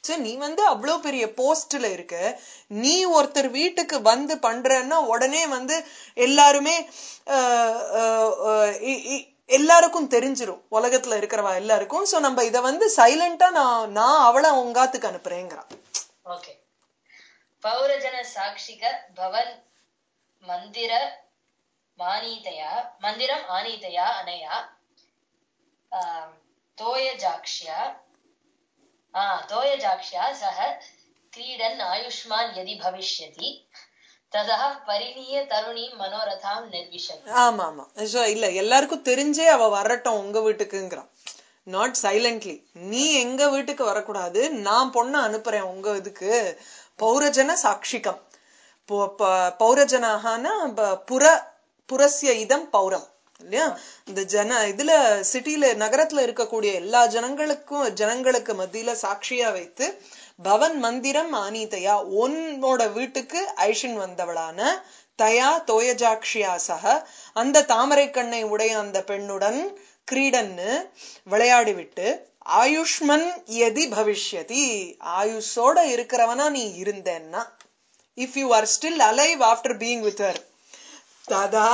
சோ நீ வந்து அவ்வளவு பெரிய போஸ்ட்ல இருக்க நீ ஒருத்தர் வீட்டுக்கு வந்து பண்றன்னா உடனே வந்து எல்லாருமே அஹ், அஹ், அஹ், இ- இ- எல்லாருக்கும் தெரிஞ்சிரும் உலகத்துல இருக்கிறவா எல்லாருக்கும் சோ நம்ம இத வந்து சைலண்டா நான் நான் அவளை உங்காத்துக்கு அனுப்புறேங்கிறான் ஓகே பௌரஜன சாட்சிக பவன் மந்திர மானீதயா மந்திரம் ஆனீதயா அனயா ஆம், தோயஜாக்ஷ்யா ஆ தோயஜாக்ஷ்யா சக क्रीडन् आयुष्मान् यदि भविष्यति ततः परिणीय तरुणीं मनोरथां निर्विशति ஆமா ஆமா So, இல்ல எல்லாருக்கும் தெரிஞ்சே அவ வரட்டும் உங்க வீட்டுக்குங்கிறான் நாட் சைலண்ட்லி நீ எங்க வீட்டுக்கு வரக்கூடாது நான் பொண்ண அனுப்புறேன் உங்க இதுக்கு பௌரஜன சாட்சிகம் பௌ- ப- பௌரஜனாகனா ப- புற புரஸ்ய இதம் பௌரம் இல்லையா இந்த ஜன இதுல சிட்டில நகரத்துல இருக்கக்கூடிய எல்லா ஜனங்களுக்கும் ஜனங்களுக்கு மத்தியில சாட்சியா வைத்து பவன் மந்திரம் ஆனீதையா உன்னோட வீட்டுக்கு ஐஷன் வந்தவளான தயா தோயஜாக்ஷியா சக அந்த தாமரை கண்ணை உடைய அந்த பெண்ணுடன் கிரீடன்னு விளையாடிவிட்டு ஆயுஷ்மன் எதி பவிஷ்யதி ஆயுஷோட இருக்கிறவனா நீ இருந்தேன்னா if you are still alive after being with her ததா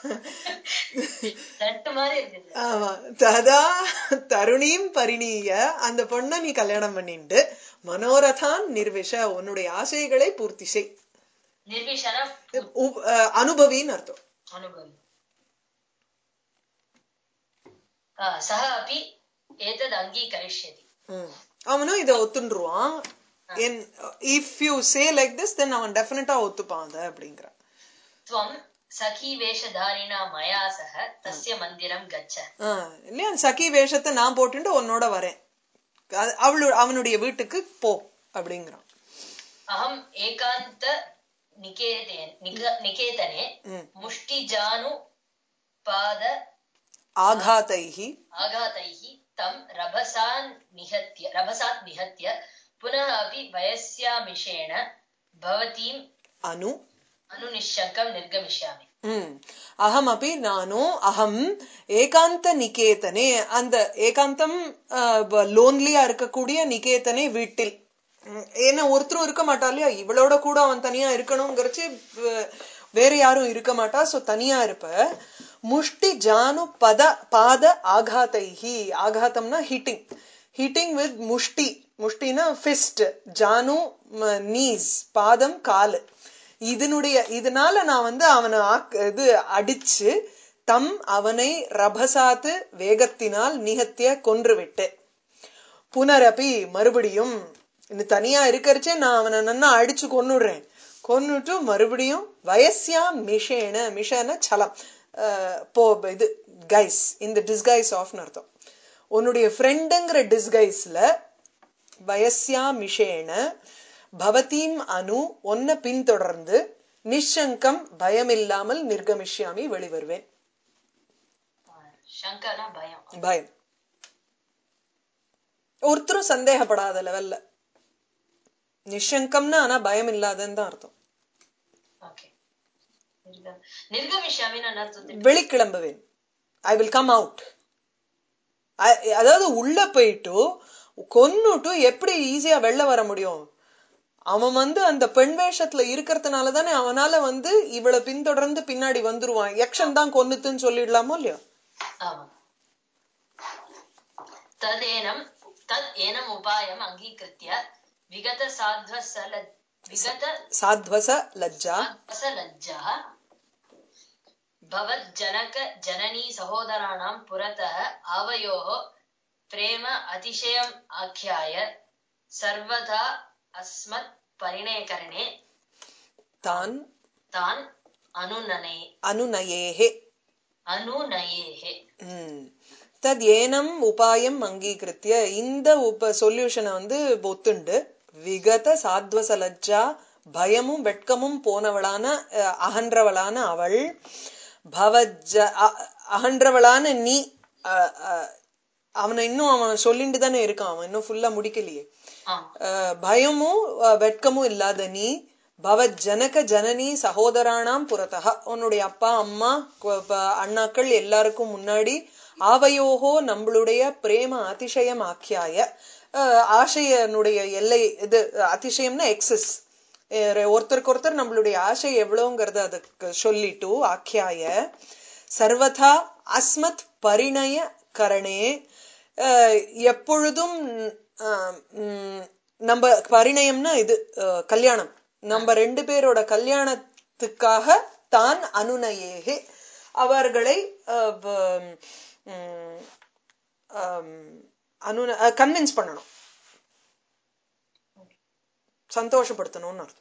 தட்டு மாதிரி இருக்குது ஆமா ததா தருணீம் பரிணீய அந்த பொண்ணை நீ கல்யாணம் பண்ணிட்டு மனோரதான் நிர்விஷ உன்னுடைய ஆசைகளை பூர்த்தி செய் निर्विशना உ- அஹ் அனுபவின்னு அர்த்தம் अनुभवी आ, सः अपि एतद् अङ्गीकरिष्यति ம். அவனும் இதை ஒத்துண்டுருவான் என் if you say like this then அவன் டெஃபினட்டா ஒத்துப்பான் அதை அப்படிங்கிறான் त्वं सखी वेषधारिणा मया सह तस्य मन्दिरं गच्छ ஆ, இல்லையா சகி வேஷத்தை நான் போட்டுட்டு உன்னோட வரேன் அது அவளு அவனுடைய வீட்டுக்கு போ அப்படிங்கிறான் अहम् एकान्त निकेते निक- निकेतने ம். मुष्टिजानु पाद ஆகாதைஹி आघातैः तं रभसान् निहत्य रभसात् निहत्य पुनः अपि वयस्यामिषेण भवतीम् அனு अनुनिश्शङ्कं निर्गमिष्यामि ம் அகமபி நானும் அகம் ஏகாந்த நிகேதனே அந்த ஏகாந்தம் லோன்லியா இருக்கக்கூடிய நிகேதனே வீட்டில் ம், ஏன்னா ஒருத்தரும் இருக்க மாட்டா இல்லையா இவளோட கூட அவன் தனியா இருக்கணுங்கிறச்சு வே- வேற யாரும் இருக்க மாட்டா சோ தனியா இருப்ப முஷ்டி ஜானு பத பாத ஆகாதைஹி ஆகாதம்னா ஹீட்டிங் ஹீட்டிங் வித் முஷ்டி முஷ்டினா ஃபிஸ்ட் ஜானு நீஸ் பாதம் காலு இதனுடைய இதனால நான் வந்து அவனை ஆக்- இது அடிச்சு தம் அவனை ரபசாத்து வேகத்தினால் நிகத்திய கொன்று விட்டேன் புனரபி மறுபடியும் இன்னும் தனியா இருக்கறச்சே நான் அவனை நன்னா அடிச்சு கொன்னுடுறேன் கொன்னுட்டு மறுபடியும் வயசியா மிஷேன மிஷன சலம் அஹ், போ இது கைஸ் இந்த டிஸ்கைஸ் ஆஃப்னு அர்த்தம் உன்னுடைய ஃப்ரெண்டுங்கிற டிஸ்கைஸ்ல வயசியா மிஷேன பவதீம் அனு ஒன்ன பின்தொடர்ந்து நிஷங்கம் பயமில்லாமல் நிர்கமிஷ்யாமி வெளிவருவேன் शङ्कना भयम् பயம் ஒருத்தரும் சந்தேகப்படாத லெவல்ல நிஷங்கம்னா ஆனா பயம் இல்லாதன்னு தான் அர்த்தம் ओके निर्गम निर्गमिष्यामि न अर्थं வெளிக்கிளம்புவேன் ஐ வில் கம் அவுட் அதாவது உள்ள போயிட்டு கொன்னுட்டு எப்படி ஈஸியா வெளில வர முடியும் அவன் வந்து அந்த பெண் வேஷத்துல இருக்கிறதுனால தானே அவனால வந்து இவளை பின்தொடர்ந்து பின்னாடி வந்துருவான் யக்ஷன் தான் கொன்னுத்துன்னு சொல்லிடலாமோ இல்லையோ आम् तदेनं तत् एनम् उपायम् अङ्गीकृत्य विगत साध्वसल विगत சாத்வச லஜ்ஜா साध्वसलज्जः भवज्जनक जननी सहोदराणां पुरतः आवयोः प्रेम अतिशयम् आख्याय सर्वदा अस्मत् परिणयकरणे தான் तान् अनुनने அனுநயேஹே अनुनयेः ம். தத் ஏனம் உபாயம் அங்கீகிருத்திய இந்த உப சொல்யூஷனை வந்து ஒத்துண்டு விகத சாத்வச லஜ்ஜா பயமும் வெட்கமும் போனவளான அஹ், அகன்றவளான அவள் பவஜ அ- அகன்றவளான நீ அஹ், அஹ், அவனை இன்னும் அவன் சொல்லிட்டு தானே இருக்கான் அவன் இன்னும் ஃபுல்லா முடிக்கலையே आम् அஹ், பயமும் அஹ், வெட்கமும் இல்லாத நீ பவத் ஜனக ஜனனி சகோதரானாம் புறத்தக உன்னுடைய அப்பா அம்மா கு- ப- அண்ணாக்கள் எல்லாருக்கும் முன்னாடி ஆவையோகோ நம்மளுடைய பிரேம அதிசயம் ஆக்கியாய அஹ், ஆசையனுடைய எல்லை இது அதிசயம்னா எக்ஸஸ் ஒருத்தருக்கு ஒருத்தர் நம்மளுடைய ஆசை எவ்வளவுங்கிறத அதுக்கு சொல்லிட்டு ஆக்கியாய சர்வதா அஸ்மத் பரிணய கரணே அஹ், எப்பொழுதும் அஹ், உம், நம்ம பரிணயம்னா இது அஹ், கல்யாணம் நம்ம ரெண்டு பேரோட கல்யாணத்துக்காக தான் அனுநயேகே அவர்களை அஹ், வ- உம், அனு கன்வின்ஸ் பண்ணணும் சந்தோஷப்படுத்தணும்னு அர்த்தம்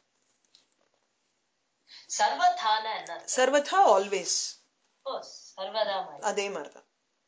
சர்வதான என்ன அர்த்தம்? சர்வதா ஆல்வேஸ் ஓ சர்வதா மாதிரி அதே மாதிரிதான்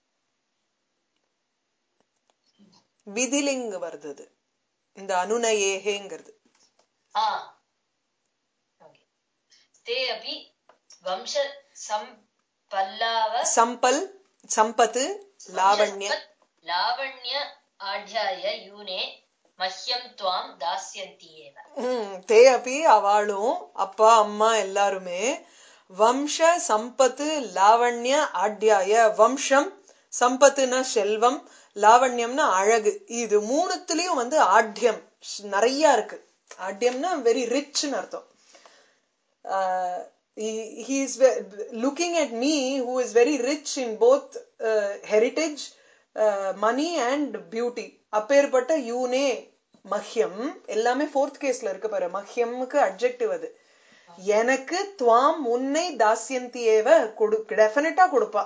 விதிலிங் வருது அது. இந்த அனுநயேகேங்கிறது ஆ ஓகே தே அபி வம்ச சம்பல்லாவ சம்பல் சம்பத்து லாவண்ய வம்ச லாவண்ய ஆட்யாய யூனே மஹ்யம் துவாம் தாஸ்யந்தி ஏவ ம், தே அப்பி அவளும் அப்பா அம்மா எல்லாருமே வம்ச சம்பத்து லாவண்ய ஆட்யாய வம்சம் சம்பத்துனா செல்வம் லாவண்யம்னா அழகு இது மூணுத்துலயும் வந்து ஆட்யம் நிறைய இருக்கு ஆட்யம்னா வெரி ரிச்னு அர்த்தம் uh, he, he is ve- looking at me who is very rich in both uh, heritage uh, money and beauty அப்பேற்பட்ட யூனே மஹ்யம் எல்லாமே ஃபோர்த் கேஸ்ல இருக்கு பாரு மஹ்யம்க்கு அட்ஜெக்டிவ் அது எனக்கு துவாம் உன்னை தாஸ்யந்தியேவ கொடு டெஃபினட்டா கொடுப்பா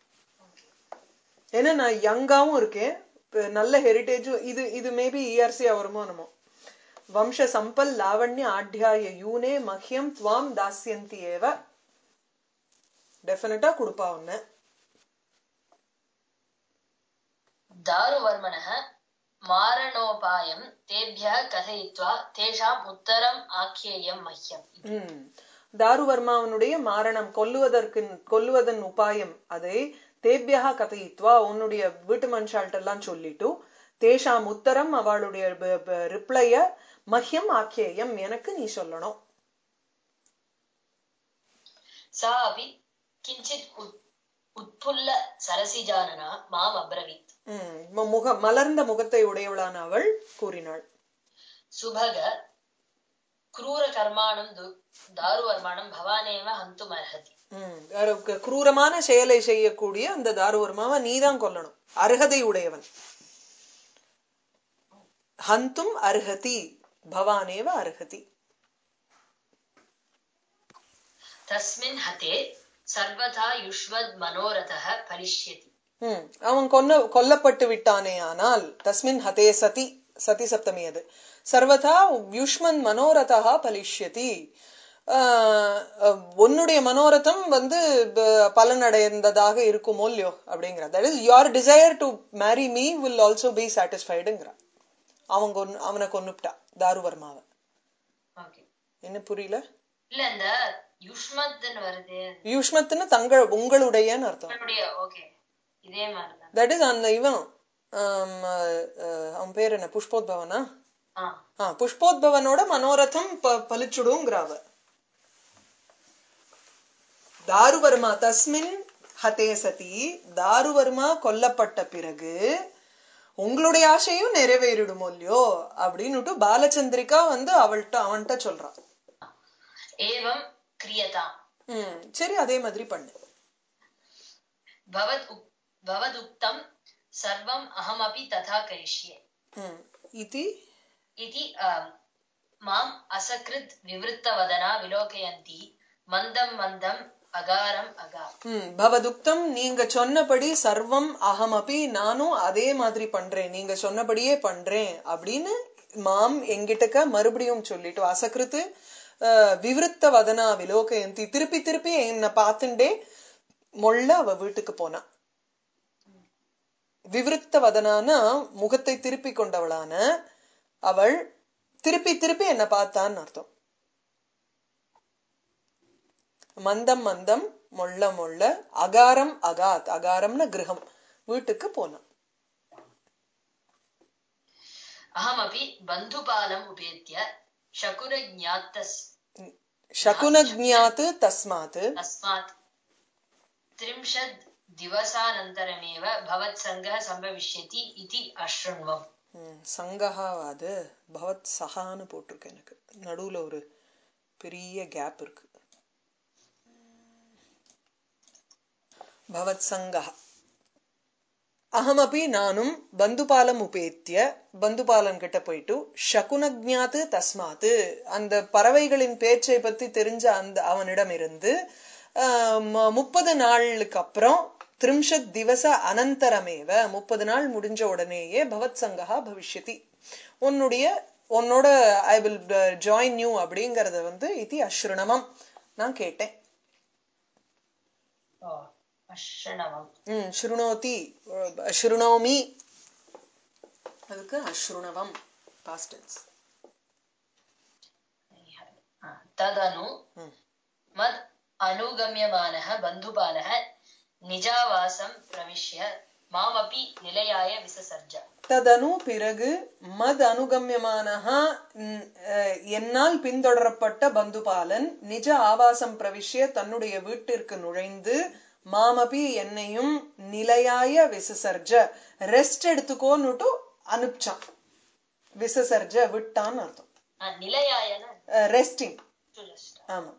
ஏன்னா நான் யங்காவும் இருக்கேன் இப்ப நல்ல ஹெரிட்டேஜும் இது இது மேபி இஆர்சி வருமோ என்னமோ வம்ச சம்பல் லாவண்ய ஆட்யாய யூனே மஹ்யம் துவாம் தாஸ்யந்தி ஏவ டெஃபினட்டா கொடுப்பா உன்ன दारुवर्मणः मारणोपायं तेभ्यः कथयित्वा तेषाम् उत्तरम् आख्येयं मह्यम् ம் தாருவர்மாவனுடைய மாரணம் கொல்லுவதற்கு கொல்லுவதன் உபாயம் அதை தேபியா கதையித்வா உன்னுடைய வீட்டு மனுஷால்ட்ட எல்லாம் சொல்லிட்டு தேஷாம் உத்தரம் அவளுடைய ரிப்ளைய மஹ்யம் ஆக்கியேயம் எனக்கு நீ சொல்லணும் सा अपि किञ्चित् उत् उत्फुल्ल सरसिजानना माम् अब्रवीत् ம், மு- முக மலர்ந்த முகத்தை உடையவளான அவள் கூறினாள் सुभग क्रूरकर्माणं दु- दारुवर्माणं भवानेव हन्तुमर्हति ம், வேற க- क्ரூரமான செயலை செய்யக்கூடிய அந்த தாருவர்மாவை நீதான் கொல்லணும் அருகதை உடையவன் ஹந்தும் அர்ஹதி பவானேவ அர்ஹதி तस्मिन् हते सर्वथा युष्वद् मनोरथः फलिष्यति ம், அவன் கொன்ன கொல்லப்பட்டு விட்டானே ஆனால் தஸ்மின் ஹதே சதி சதி சப்தமி அது சர்வதா யுஷ்மன் மனோரதா பலிஷ்யதி ஆஹ், அஹ், உன்னுடைய மனோரதம் வந்து ப- பலனடைந்ததாக இருக்குமோ இல்லையோ அப்படிங்கிற that is your desire to marry me will also be சாட்டிஸ்ஃபைடுங்கிற அவன் கொன்னு அவனை கொன்னுப்டா தாருவர்மாவை ஓகே என்ன புரியல இல்ல இந்த யுஷ்மத்னு வருது யுஷ்மத்துன்னு தங்கள் உங்களுடையன்னு அர்த்தம் உங்களுடைய ஓகே இதே மாதிரிதான் தட் இஸ் அந்த இவன் ஆம், அஹ், அஹ், அவன் பேர் என்ன புஷ்போத்பவனா ஆ ஆ புஷ்போத்பவனோட மனோரதம் ப- பலிச்சுடுங்கிறாவ தாருவர்மா தஸ்மின் ஹதே சதி தாருவர்மா கொல்லப்பட்ட பிறகு உங்களுடைய ஆசையும் நிறைவேறிடுமோ இல்லையோ அப்படின்னுட்டு பாலச்சந்திரிகா வந்து அவள்கிட்ட அவன்கிட்ட சொல்றான் एवं क्रियताम् ம் சரி அதே மாதிரி பண்ணு भवद् उक्- भवदुक्तं सर्वम् अहमपि तथा करिष्ये ம் इति इति आम्, माम् असकृत् विवृत्तवदना विलोकयन्ती मन्दं मन्दम् अगारम् अगा ம் பவதுக்தம் நீங்க சொன்னபடி சர்வம் அகமபி நானும் அதே மாதிரி பண்றேன் நீங்க சொன்னபடியே பண்றேன் அப்படின்னு மாம் எங்கிட்டக்க மறுபடியும் சொல்லிட்டு அசகிருத்து அஹ், விவருத்த வதனா விலோகயந்தி திருப்பி திருப்பி என்னை பார்த்துண்டே மொள்ள அவ வீட்டுக்கு போனா விவருத்த வதனானா முகத்தை திருப்பி கொண்டவளான அவள் திருப்பி திருப்பி என்ன பார்த்தான்னு அர்த்தம் மந்தம் மந்தம் மொள்ள மொள்ள அகாரம் அகாத் அகாரம்னு கிரகம் வீட்டுக்கு போனான் अहमपि बन्धुपालम् उपेत्य शकुनज्ञातस् சகுனஜாத்து தஸ்மாத் तस्मात् त्रिंशत् दिवसानन्तरमेव भवत्सङ्गः सम्भविष्यति इति अशृण्वम् ம், சங்கஹாவா அது பவத் சஹான்னு போட்டிருக்கு எனக்கு நடுவுல ஒரு பெரிய கேப் இருக்கு பவத் சங்கஹ அகமபி நானும் பந்துபாலம் உபேத்திய பந்துபாலன் கிட்ட போயிட்டு சகுனஜாத்து தஸ்மாத்து அந்த பறவைகளின் பேச்சை பத்தி தெரிஞ்ச அந்த அவனிடம் இருந்து முப்பது நாளுக்கு அப்புறம் திரிம்ஷத் திவச அனந்தரமேவ முப்பது நாள் முடிஞ்ச உடனேயே பவத் சங்கஹா பவிஷ்யதி உன்னுடைய உன்னோட ஐ வில் ஜாயின் யூ அப்படிங்கறத வந்து இது அஸ்ருணமம் நான் கேட்டேன் ஓ அஷ்ரணவம் ம் ஸ்ருணோதி ஸ்ருணோமி அதுக்கு அஸ்ருணவம் பாஸ்ட் டென்ஸ் ததனு ம் மத் அனுகமியமானः बन्धुपालः निजावासं प्रविश्य मामपि निलयाय विससर्ज ததனு பிறகு மத் அனுகமியமானஹா ம், அஹ், என்னால் பின்தொடரப்பட்ட பந்துபாலன் நிஜ ஆவாசம் பிரவிஷ்ய தன்னுடைய வீட்டிற்கு நுழைந்து மாமபி என்னையும் நிலையாய விசசர்ஜ ரெஸ்ட் எடுத்துக்கோன்னுட்டு அனுப்பிச்சான் விசசர்ஜ விட்டான்னு அர்த்தம் ஆ, நிலையாயன ரெஸ்டிங் to rest. ஆமா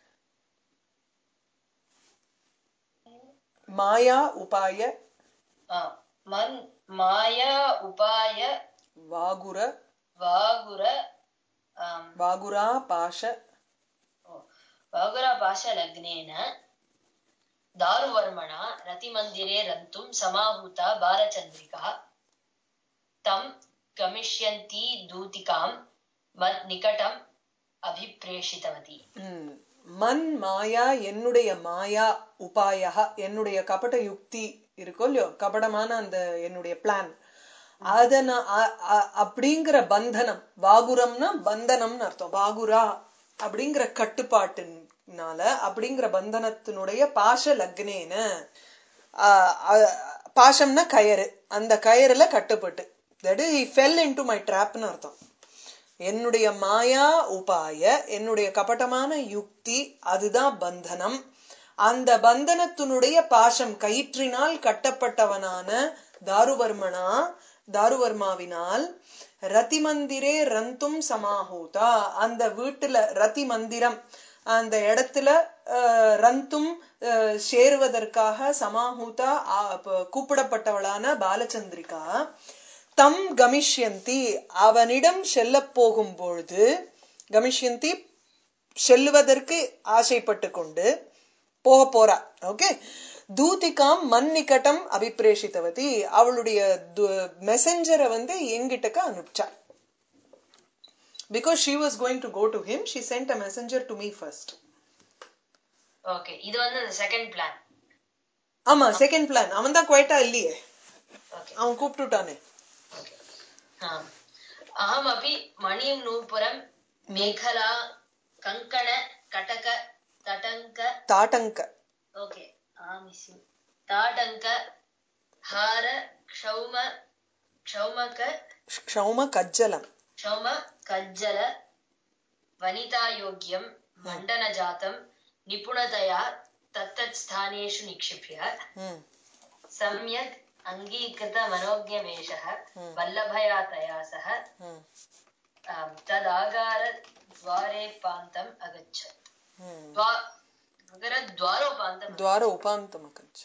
மாயா உபாய ஆ, மன் மாயா உபாய வாகுர வாகுர ஆம், வாகுரா பாஷ ஓ, वागुरापाशलग्नेन दारुवर्मणा रतिमन्दिरे रन्तुं समाहूता बालचन्द्रिका तं गमिष्यन्ती दूतिकां मन्निकटम् अभिप्रेषितवती ம். மன் மாயா என்னுடைய மாயா உபாயா என்னுடைய கபட யுக்தி இருக்கோ இல்லையோ கபடமான அந்த என்னுடைய பிளான் அத நான் அ- அ- அப்படிங்கிற பந்தனம் வாகுரம்னா பந்தனம்னு அர்த்தம் வாகுரா அப்படிங்கிற கட்டுப்பாட்டுனால அப்படிங்கிற பந்தனத்தினுடைய பாஷ லக்னேன ஆ- அ- பாஷம்னா கயறு அந்த கயறுல கட்டுப்பட்டு that is fell into my ட்ராப்னு அர்த்தம் என்னுடைய மாயா உபாய என்னுடைய கபட்டமான யுக்தி அதுதான் பந்தனம் அந்த பந்தனத்தினுடைய பாசம் கயிற்றினால் கட்டப்பட்டவனான தாருவர்மனா தாருவர்மாவினால் ரதி மந்திரே ரந்தும் சமாஹூதா அந்த வீட்டுல ரதி மந்திரம் அந்த இடத்துல அஹ், ரந்தும் அஹ், சேருவதற்காக சமாஹூதா ஆ, ப- கூப்பிடப்பட்டவளான பாலச்சந்திரிகா தம் கமிஷ்யந்தி அவனிடம் செல்லப் போகும் பொழுது கமிஷ்யந்தி செல்லுவதற்கு ஆசைப்பட்டு கொண்டு போக போறா ஓகே தூதிகாம் மண் நிகட்டம் அபிப்பிரேஷித்தவதி அவளுடைய மெசஞ்சரை வந்து எங்கிட்டக்க அனுப்பிச்சா because she was going to go to him she sent a messenger to me first okay இது வந்து செகண்ட் பிளான் ஆமா செகண்ட் பிளான் அவன் தான் குவைட்டா இல்லையே ஓகே அவன் கூப்பிட்டுட்டானே आम् अहमपि मणिं नूपुरं मेखला कङ्कण कटक तटङ्क தாட்டங்க ओके आमिसि ताटङ्क हार क्षौम क्षौमक க்ஷௌம கஜ்ஜலம் क्षौम कज्जल वनितायोग्यं मण्डनजातं निपुणतया तत्तत् स्थानेषु निक्षिप्य ம் सम्यक् अङ्गीकृतमनोज्ञवेषः वल्लभया तया सह ம் आम्, तदागारद्वारे पान्तम् अगच्छत् ம் द्वा नगरद्वारोपान्तम् துவார உபாந்தம் அகஞ்சு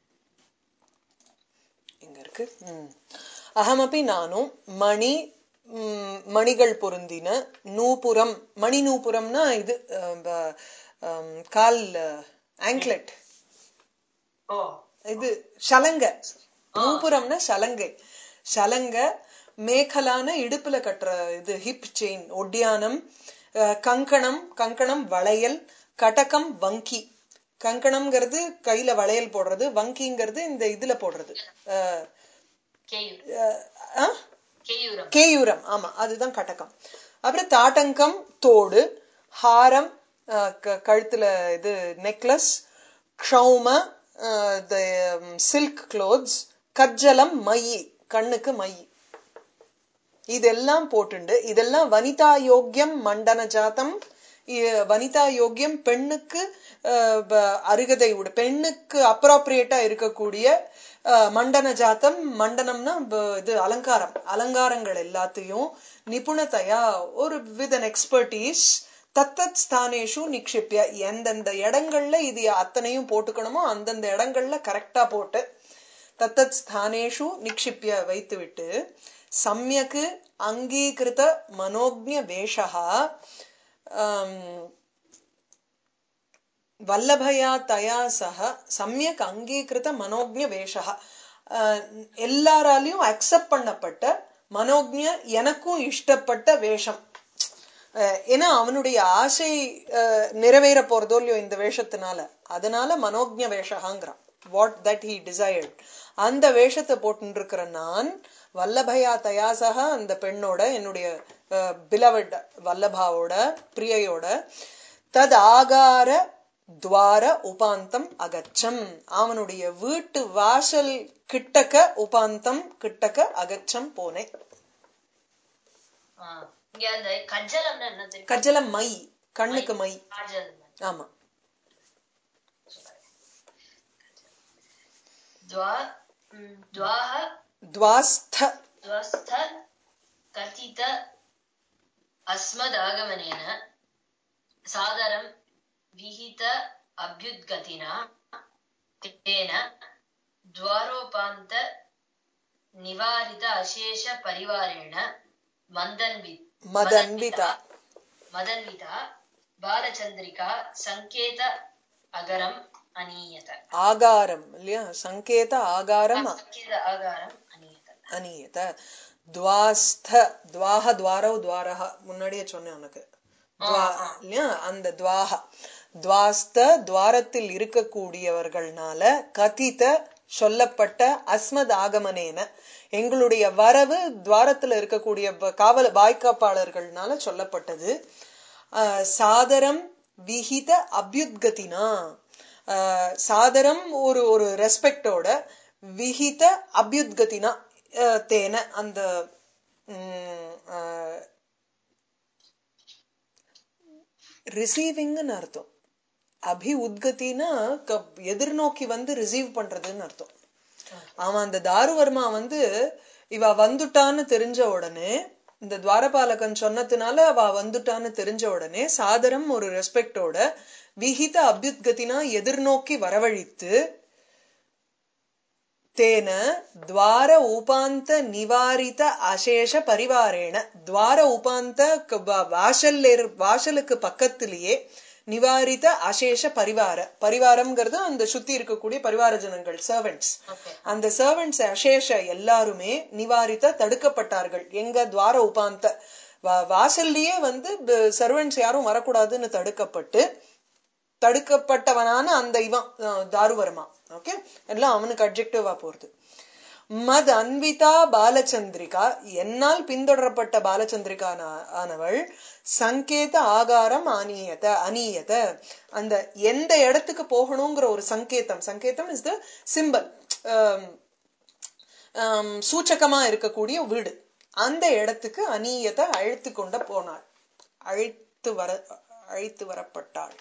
இங்க இருக்கு ம். அகமபி நானும் மணி ம், மணிகள் பொருந்தின நூபுரம் மணி நூபுரம்னா இது அஹ், ப- அம், கால் ஆங்க்லெட் ओ இது சலங்க நூபுரம்னா சலங்கை சலங்க மேகலான இடுப்புல கட்டுற இது ஹிப் செயின் ஒட்டியானம் அஹ், கங்கணம் கங்கணம் வளையல் கடகம் வங்கி கங்கணம்ங்கிறது கையில வளையல் போடுறது வங்கிங்கிறது இந்த இதுல போடுறது அஹ், केयूर அஹ், அஹ்? केयूरम् கேயூரம் ஆமா அதுதான் கடகம் அப்புறம் தாட்டங்கம் தோடு ஹாரம் அஹ், க- கழுத்துல இது நெக்லஸ் க்ஷௌம சில்க் க்ளோத்ஸ் கஜ்ஜலம் மை கண்ணுக்கு மை இதெல்லாம் போட்டுண்டு இதெல்லாம் வனிதா யோக்கியம் மண்டன ஜாத்தம் இ- வனிதா யோக்கியம் பெண்ணுக்கு அஹ், ப- அருகதை உட பெண்ணுக்கு அப்ராப்ரியேட்டா இருக்கக்கூடிய அஹ், மண்டன ஜாத்தம் மண்டனம்னா ப- இது அலங்காரம் அலங்காரங்கள் எல்லாத்தையும் நிபுணத்தையா ஒரு வித் அன் எக்ஸ்பர்டீஸ் தத்தத் ஸ்தானேஷு நிக்ஷிப்ய எந்தெந்த இடங்கள்ல இது அத்தனையும் போட்டுக்கணுமோ அந்தந்த இடங்கள்ல கரெக்டா போட்டு தத்தத் ஸ்தானேஷு நிக்ஷிப்ய வைத்துவிட்டு சம்யக்கு அங்கீகிருத மனோஜ்ஞ வேஷா ஆம், வல்லபயா தயா சக சமயக் அங்கீகிருத மனோஜ்ஞ வேஷா அஹ், எல்லாராலையும் அக்செப்ட் பண்ணப்பட்ட மனோஜ்ஞ எனக்கும் இஷ்டப்பட்ட வேஷம் அஹ், ஏன்னா அவனுடைய ஆசை அஹ், நிறைவேற போறதோ இல்லையோ இந்த வேஷத்தினால அதனால மனோஜ்ஞ வேஷகாங்கிறான் வாட் தட் ஹி டிசைர்ட் அந்த வேஷத்தை போட்டு இருக்கிற நான் வல்லபயா தயாசக அந்த பெண்ணோட என்னுடைய பிலவட் வல்லபாவோட பிரியையோட தத் ஆகார துவார உபாந்தம் அகச்சம் அவனுடைய வீட்டு வாசல் கிட்டக்க உபாந்தம் கிட்டக்க அகச்சம் போனேன் ஆ. இங்க அந்த கஜ்ஜலம்னா என்ன தெரியும் கஜலம் மை கண்ணுக்கு மை காஜல் ஆமா द्वा ம், द्वाः துவாஸ்த द्वस्थ कथित अस्मदागमनेन सादरं विहित अभ्युद्गतिना तेन द्वारोपान्त निवारित अशेष परिवारेण मन्दन्वि மதன்விதா मदन्विता बालचन्द्रिका सङ्केत अगरम् अनीयत ஆகாரம் இல்லையா சங்கேத ஆகாரம் सङ्केत अगारम् अनीयत அனியத துவாஸ்த துவாக துவாரவ் துவாரஹ முன்னாடியே சொன்னேன் உனக்கு துவா- இல்லையா அந்த துவாக துவாஸ்த துவாரத்தில் இருக்கக்கூடியவர்கள்னால கதித சொல்லப்பட்ட அஸ்மத் ஆகமனேன எங்களுடைய வரவு துவாரத்துல இருக்கக்கூடிய ப- காவல் வாய்க்காப்பாளர்கள்னால சொல்லப்பட்டது ஆஹ் சாதரம் விஹித அபியுத்கதினா ஆஹ் சாதரம் ஒரு ஒரு ரெஸ்பெக்டோட விஹித அபியுத்கதினா ஆஹ் தேன அந்த ரிசீவிங்னு அர்த்தம் அபி உத்கத்தினா க- எதிர்நோக்கி வந்து ரிசீவ் பண்றதுன்னு அர்த்தம் அவன் அந்த தாருவர்மா வந்து இவ வந்துட்டான்னு தெரிஞ்ச உடனே இந்த துவாரபாலகன் சொன்னதுனால அவ வந்துட்டான்னு தெரிஞ்ச உடனே சாதரம் ஒரு ரெஸ்பெக்டோட விஹித அபியுத்கத்தினா எதிர்நோக்கி வரவழைத்து தேன துவார உபாந்த நிவாரித அசேஷ பரிவாரேன துவார உபாந்த க- வ- வாசல்ல இரு- வாசலுக்கு பக்கத்திலேயே நிவாரித அசேஷ பரிவார பரிவாரம்ங்கிறது அந்த சுத்தி இருக்கக்கூடிய பரிவார ஜனங்கள் சர்வெண்ட்ஸ் Okay. அந்த சர்வெண்ட்ஸ் அசேஷ எல்லாருமே நிவாரித்த தடுக்கப்பட்டார்கள் எங்க துவார உபாந்த வா- வாசல்லயே வந்து சர்வெண்ட்ஸ் யாரும் வரக்கூடாதுன்னு தடுக்கப்பட்டு தடுக்கப்பட்டவனான அந்த இவன் அஹ், தாருவர்மா ஓகே எல்லாம் அவனுக்கு அப்ஜெக்டிவா போறது மத் அன்விதா பாலச்சந்திரிகா என்னால் பின்தொடரப்பட்ட பாலச்சந்திரிகா ஆன- ஆனவள் சங்கேத ஆகாரம் அணியத அணியத அந்த எந்த இடத்துக்கு போகணுங்கிற ஒரு சங்கேதம் சங்கேதம் இஸ் த சிம்பல் சூச்சகமா இருக்கக்கூடிய வீடு அந்த இடத்துக்கு அணியத அழைத்து கொண்ட போனாள் அழைத்து வர அழைத்து வரப்பட்டாள்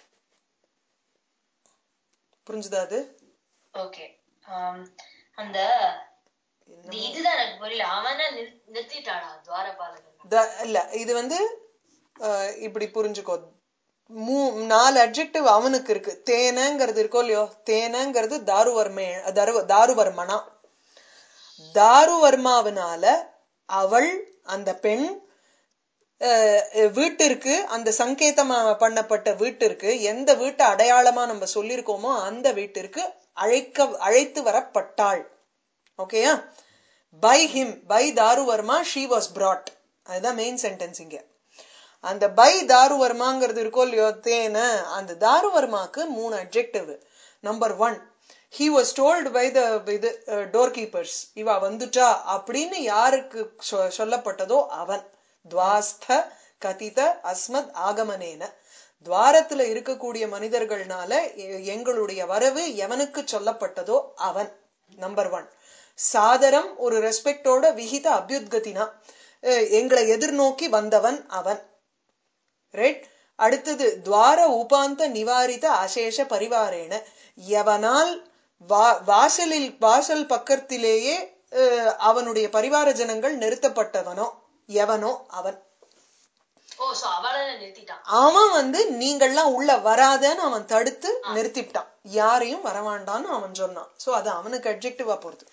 புரிஞ்சுதா அது ஓகே அந்த இந்த இதுதான் எனக்கு புரியல அவன நிறு- நிறுத்திட்டாளா துவாரபாலகன் த- இல்ல இது வந்து அஹ், இப்படி புரிஞ்சுக்கோ மூ நாலு அட்ஜெக்டிவ் அவனுக்கு இருக்கு தேனங்கிறது இருக்கோ இல்லையோ தேனங்கிறது தாருவர்மே தாரு தாருவர்மனா தாருவர்மாவினால அவள் அந்த பெண் அஹ், வீட்டிற்கு அந்த சங்கேதமா பண்ணப்பட்ட வீட்டிற்கு எந்த வீட்டை அடையாளமா நம்ம சொல்லியிருக்கோமோ அந்த வீட்டிற்கு அழைக்க அழைத்து வரப்பட்டாள் ஓகேயா by him by Daruvarma she was brought அதுதான் மெயின் சென்டென்ஸ் இங்க அந்த பை தாருவர்மாங்கிறது இருக்கோ இல்லையோ தேன அந்த தாருவர்மாக்கு மூணு adjective number one he was told by the இது டோர் கீப்பர்ஸ் இவா வந்துட்டா அப்படின்னு யாருக்கு சொ- சொல்லப்பட்டதோ அவன் துவாஸ்த கதித அஸ்மத் ஆகமனேன துவாரத்துல இருக்கக்கூடிய மனிதர்கள்னால எ- எங்களுடைய வரவு எவனுக்கு சொல்லப்பட்டதோ அவன் நம்பர் ஒன் சாதரம் ஒரு ரெஸ்பெக்டோட விகித அபியுத்கதினா அஹ் எங்களை எதிர்நோக்கி வந்தவன் அவன் ரைட் அடுத்தது துவார உபாந்த நிவாரித அசேஷ பரிவாரேன எவனால் வா வாசலில் வாசல் பக்கத்திலேயே அஹ், அவனுடைய பரிவார ஜனங்கள் நிறுத்தப்பட்டவனோ எவனோ அவன் ஓ சோ அவளை நிறுத்திட்டான் அவன் வந்து நீங்கள்லாம் உள்ள வராதன்னு அவன் தடுத்து நிறுத்திட்டான் யாரையும் வரவாண்டான்னு அவன் சொன்னான் சோ அது அவனுக்கு அட்ஜெக்டிவா போறது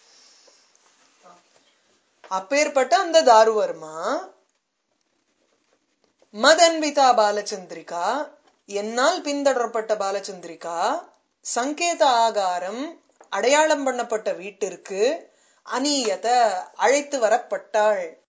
அப்பேற்பட்ட அந்த தாருவர்மா மதன்விதா பாலச்சந்திரிகா என்னால் பின்தொடரப்பட்ட பாலச்சந்திரிகா சங்கேத ஆகாரம் அடையாளம் பண்ணப்பட்ட வீட்டிற்கு அநீயத அழைத்து வரப்பட்டாள்